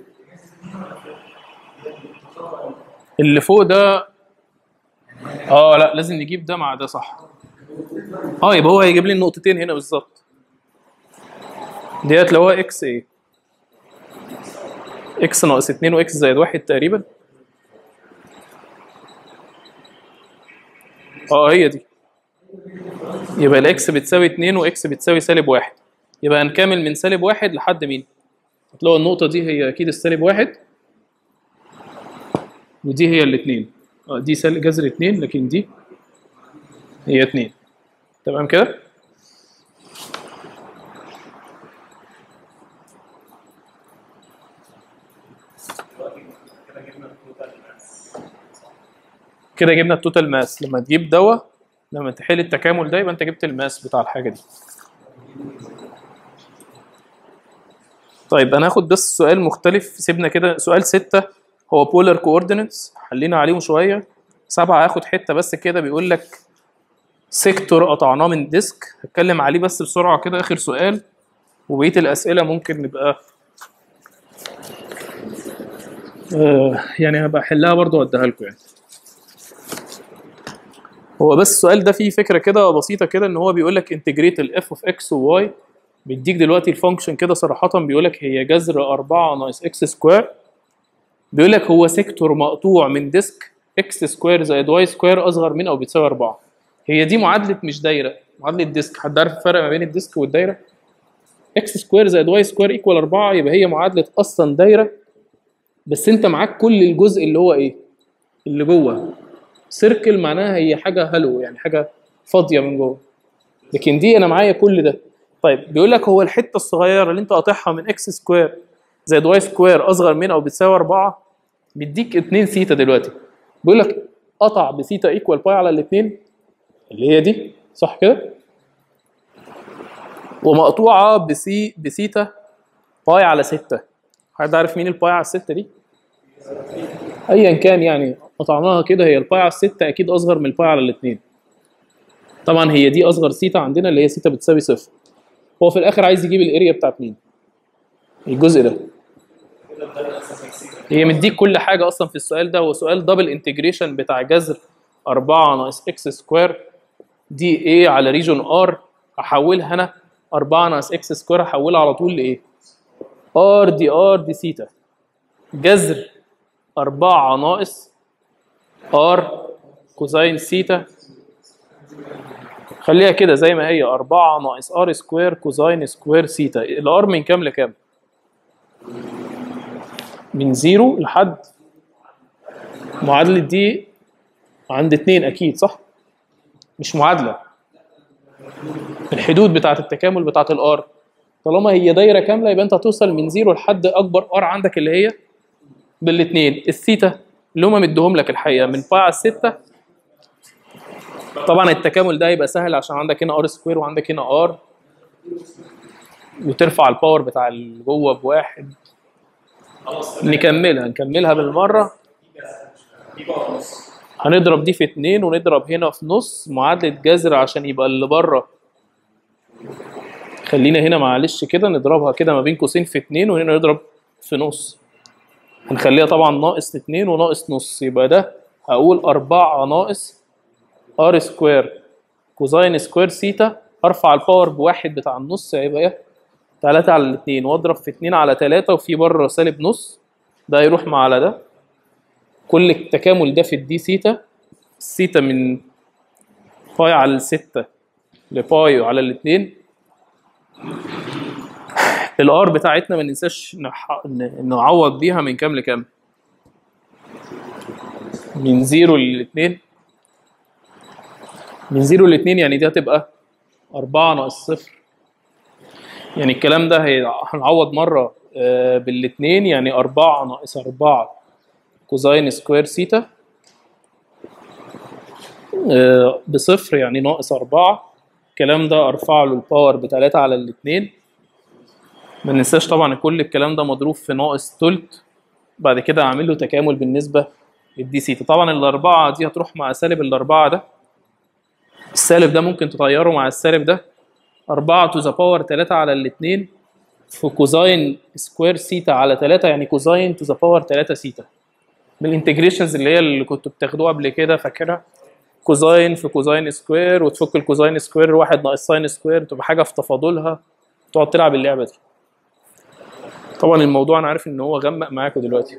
اللي فوق ده اه لا لازم نجيب ده مع ده صح اه يبقى هو هيجيب لي النقطتين هنا بالظبط ديت لو هو اكس ايه اكس ناقص 2 واكس زائد 1 تقريبا اه هي دي يبقى الاكس بتساوي 2 واكس بتساوي سالب 1 يبقى هنكمل من سالب 1 لحد مين؟ هتلاقوا النقطة دي هي أكيد السالب 1 ودي هي الاثنين اه دي سل جذر اتنين لكن دي هي اتنين تمام كده كده جبنا التوتال ماس لما تجيب دواء لما تحل التكامل ده يبقى انت جبت الماس بتاع الحاجه دي طيب انا هاخد بس سؤال مختلف سيبنا كده سؤال ستة هو بولار كوردينتس حلينا عليهم شويه سبعة هاخد حته بس كده بيقول لك سيكتور قطعناه من ديسك هتكلم عليه بس بسرعه كده اخر سؤال وبقيه الاسئله ممكن نبقى آه يعني هبقى احلها برضه واديها لكم يعني هو بس السؤال ده فيه فكره كده بسيطه كده ان هو بيقول لك انتجريت الاف اوف اكس وواي بيديك دلوقتي الفانكشن كده صراحه بيقول لك هي جذر 4 ناقص اكس سكوير بيقول لك هو سيكتور مقطوع من ديسك اكس سكوير زائد واي سكوير اصغر من او بتساوي 4 هي دي معادله مش دايره معادله ديسك حد عارف الفرق ما بين الديسك والدايره اكس سكوير زائد واي سكوير ايكوال 4 يبقى هي معادله اصلا دايره بس انت معاك كل الجزء اللي هو ايه اللي جوه سيركل معناها هي حاجه هلو يعني حاجه فاضيه من جوه لكن دي انا معايا كل ده طيب بيقول لك هو الحته الصغيره اللي انت قاطعها من اكس سكوير زائد واي سكوير اصغر من او بتساوي 4 بيديك 2 سيتا دلوقتي بيقول لك قطع بسيتا ايكوال باي على الاثنين اللي هي دي صح كده ومقطوعه بسي بسيتا باي على 6 حد عارف مين الباي على 6 دي ايا كان يعني قطعناها كده هي الباي على الستة اكيد اصغر من الباي على الاثنين طبعا هي دي اصغر سيتا عندنا اللي هي سيتا بتساوي صفر هو في الاخر عايز يجيب الاريا بتاعت مين الجزء ده هي مديك كل حاجه اصلا في السؤال ده هو سؤال دبل انتجريشن بتاع جذر 4 ناقص اكس سكوير دي ايه على ريجون ار احولها انا 4 ناقص اكس سكوير احولها على طول لايه ار دي ار دي سيتا جذر 4 ناقص ار كوزين سيتا خليها كده زي ما هي 4 ناقص ار سكوير كوزين سكوير سيتا الار من كام لكام؟ من زيرو لحد معادلة دي عند اتنين أكيد صح؟ مش معادلة الحدود بتاعة التكامل بتاعة الار طالما هي دايرة كاملة يبقى أنت هتوصل من زيرو لحد أكبر ار عندك اللي هي بالاتنين الثيتا اللي هما مديهم لك الحقيقة من باي على الستة طبعا التكامل ده يبقى سهل عشان عندك هنا ار سكوير وعندك هنا ار وترفع الباور بتاع اللي جوه بواحد نكملها نكملها بالمرة هنضرب دي في اتنين ونضرب هنا في نص معادلة جذر عشان يبقى اللي بره خلينا هنا معلش كده نضربها كده ما بين قوسين في اتنين وهنا نضرب في نص هنخليها طبعا ناقص اتنين وناقص نص يبقى ده هقول أربعة ناقص ار سكوير كوزين سكوير سيتا ارفع الباور بواحد بتاع النص هيبقى ايه؟ 3 على الاثنين واضرب في 2 على 3 وفي بره سالب نص ده يروح مع على ده كل التكامل ده في الدي سيتا السيتا من باي على الستة لباي على الاثنين الار بتاعتنا ما ننساش نح- ن- نعوض بيها من كام لكام من زيرو للاثنين من زيرو لاثنين يعني دي هتبقى أربعة ناقص صفر يعني الكلام ده هي- هنعوض مرة آه، بالاثنين يعني أربعة ناقص أربعة كوزين سكوير سيتا آه، بصفر يعني ناقص أربعة الكلام ده أرفع له الباور بتلاتة على الاثنين ما ننساش طبعا كل الكلام ده مضروب في ناقص تلت بعد كده أعمل له تكامل بالنسبة للدي سيتا طبعا الأربعة دي هتروح مع سالب الأربعة ده السالب ده ممكن تطيره مع السالب ده 4 تو ذا باور 3 على الاثنين في كوزاين سكوير سيتا على 3 يعني كوزاين تو ذا باور 3 سيتا من الانتجريشنز اللي هي اللي كنتوا بتاخدوها قبل كده فاكرها كوزاين في كوزاين سكوير وتفك الكوزاين سكوير واحد ناقص ساين سكوير تبقى حاجه في تفاضلها تقعد تلعب اللعبه دي طبعا الموضوع انا عارف ان هو غمق معاكم دلوقتي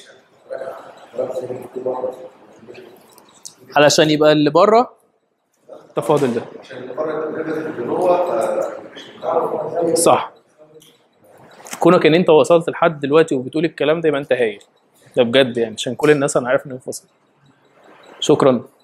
علشان يبقى اللي بره التفاضل ده صح كونك ان انت وصلت لحد دلوقتي وبتقول الكلام ده يبقى انت هايل ده بجد يعني عشان كل الناس انا عارف انه منفصل شكرا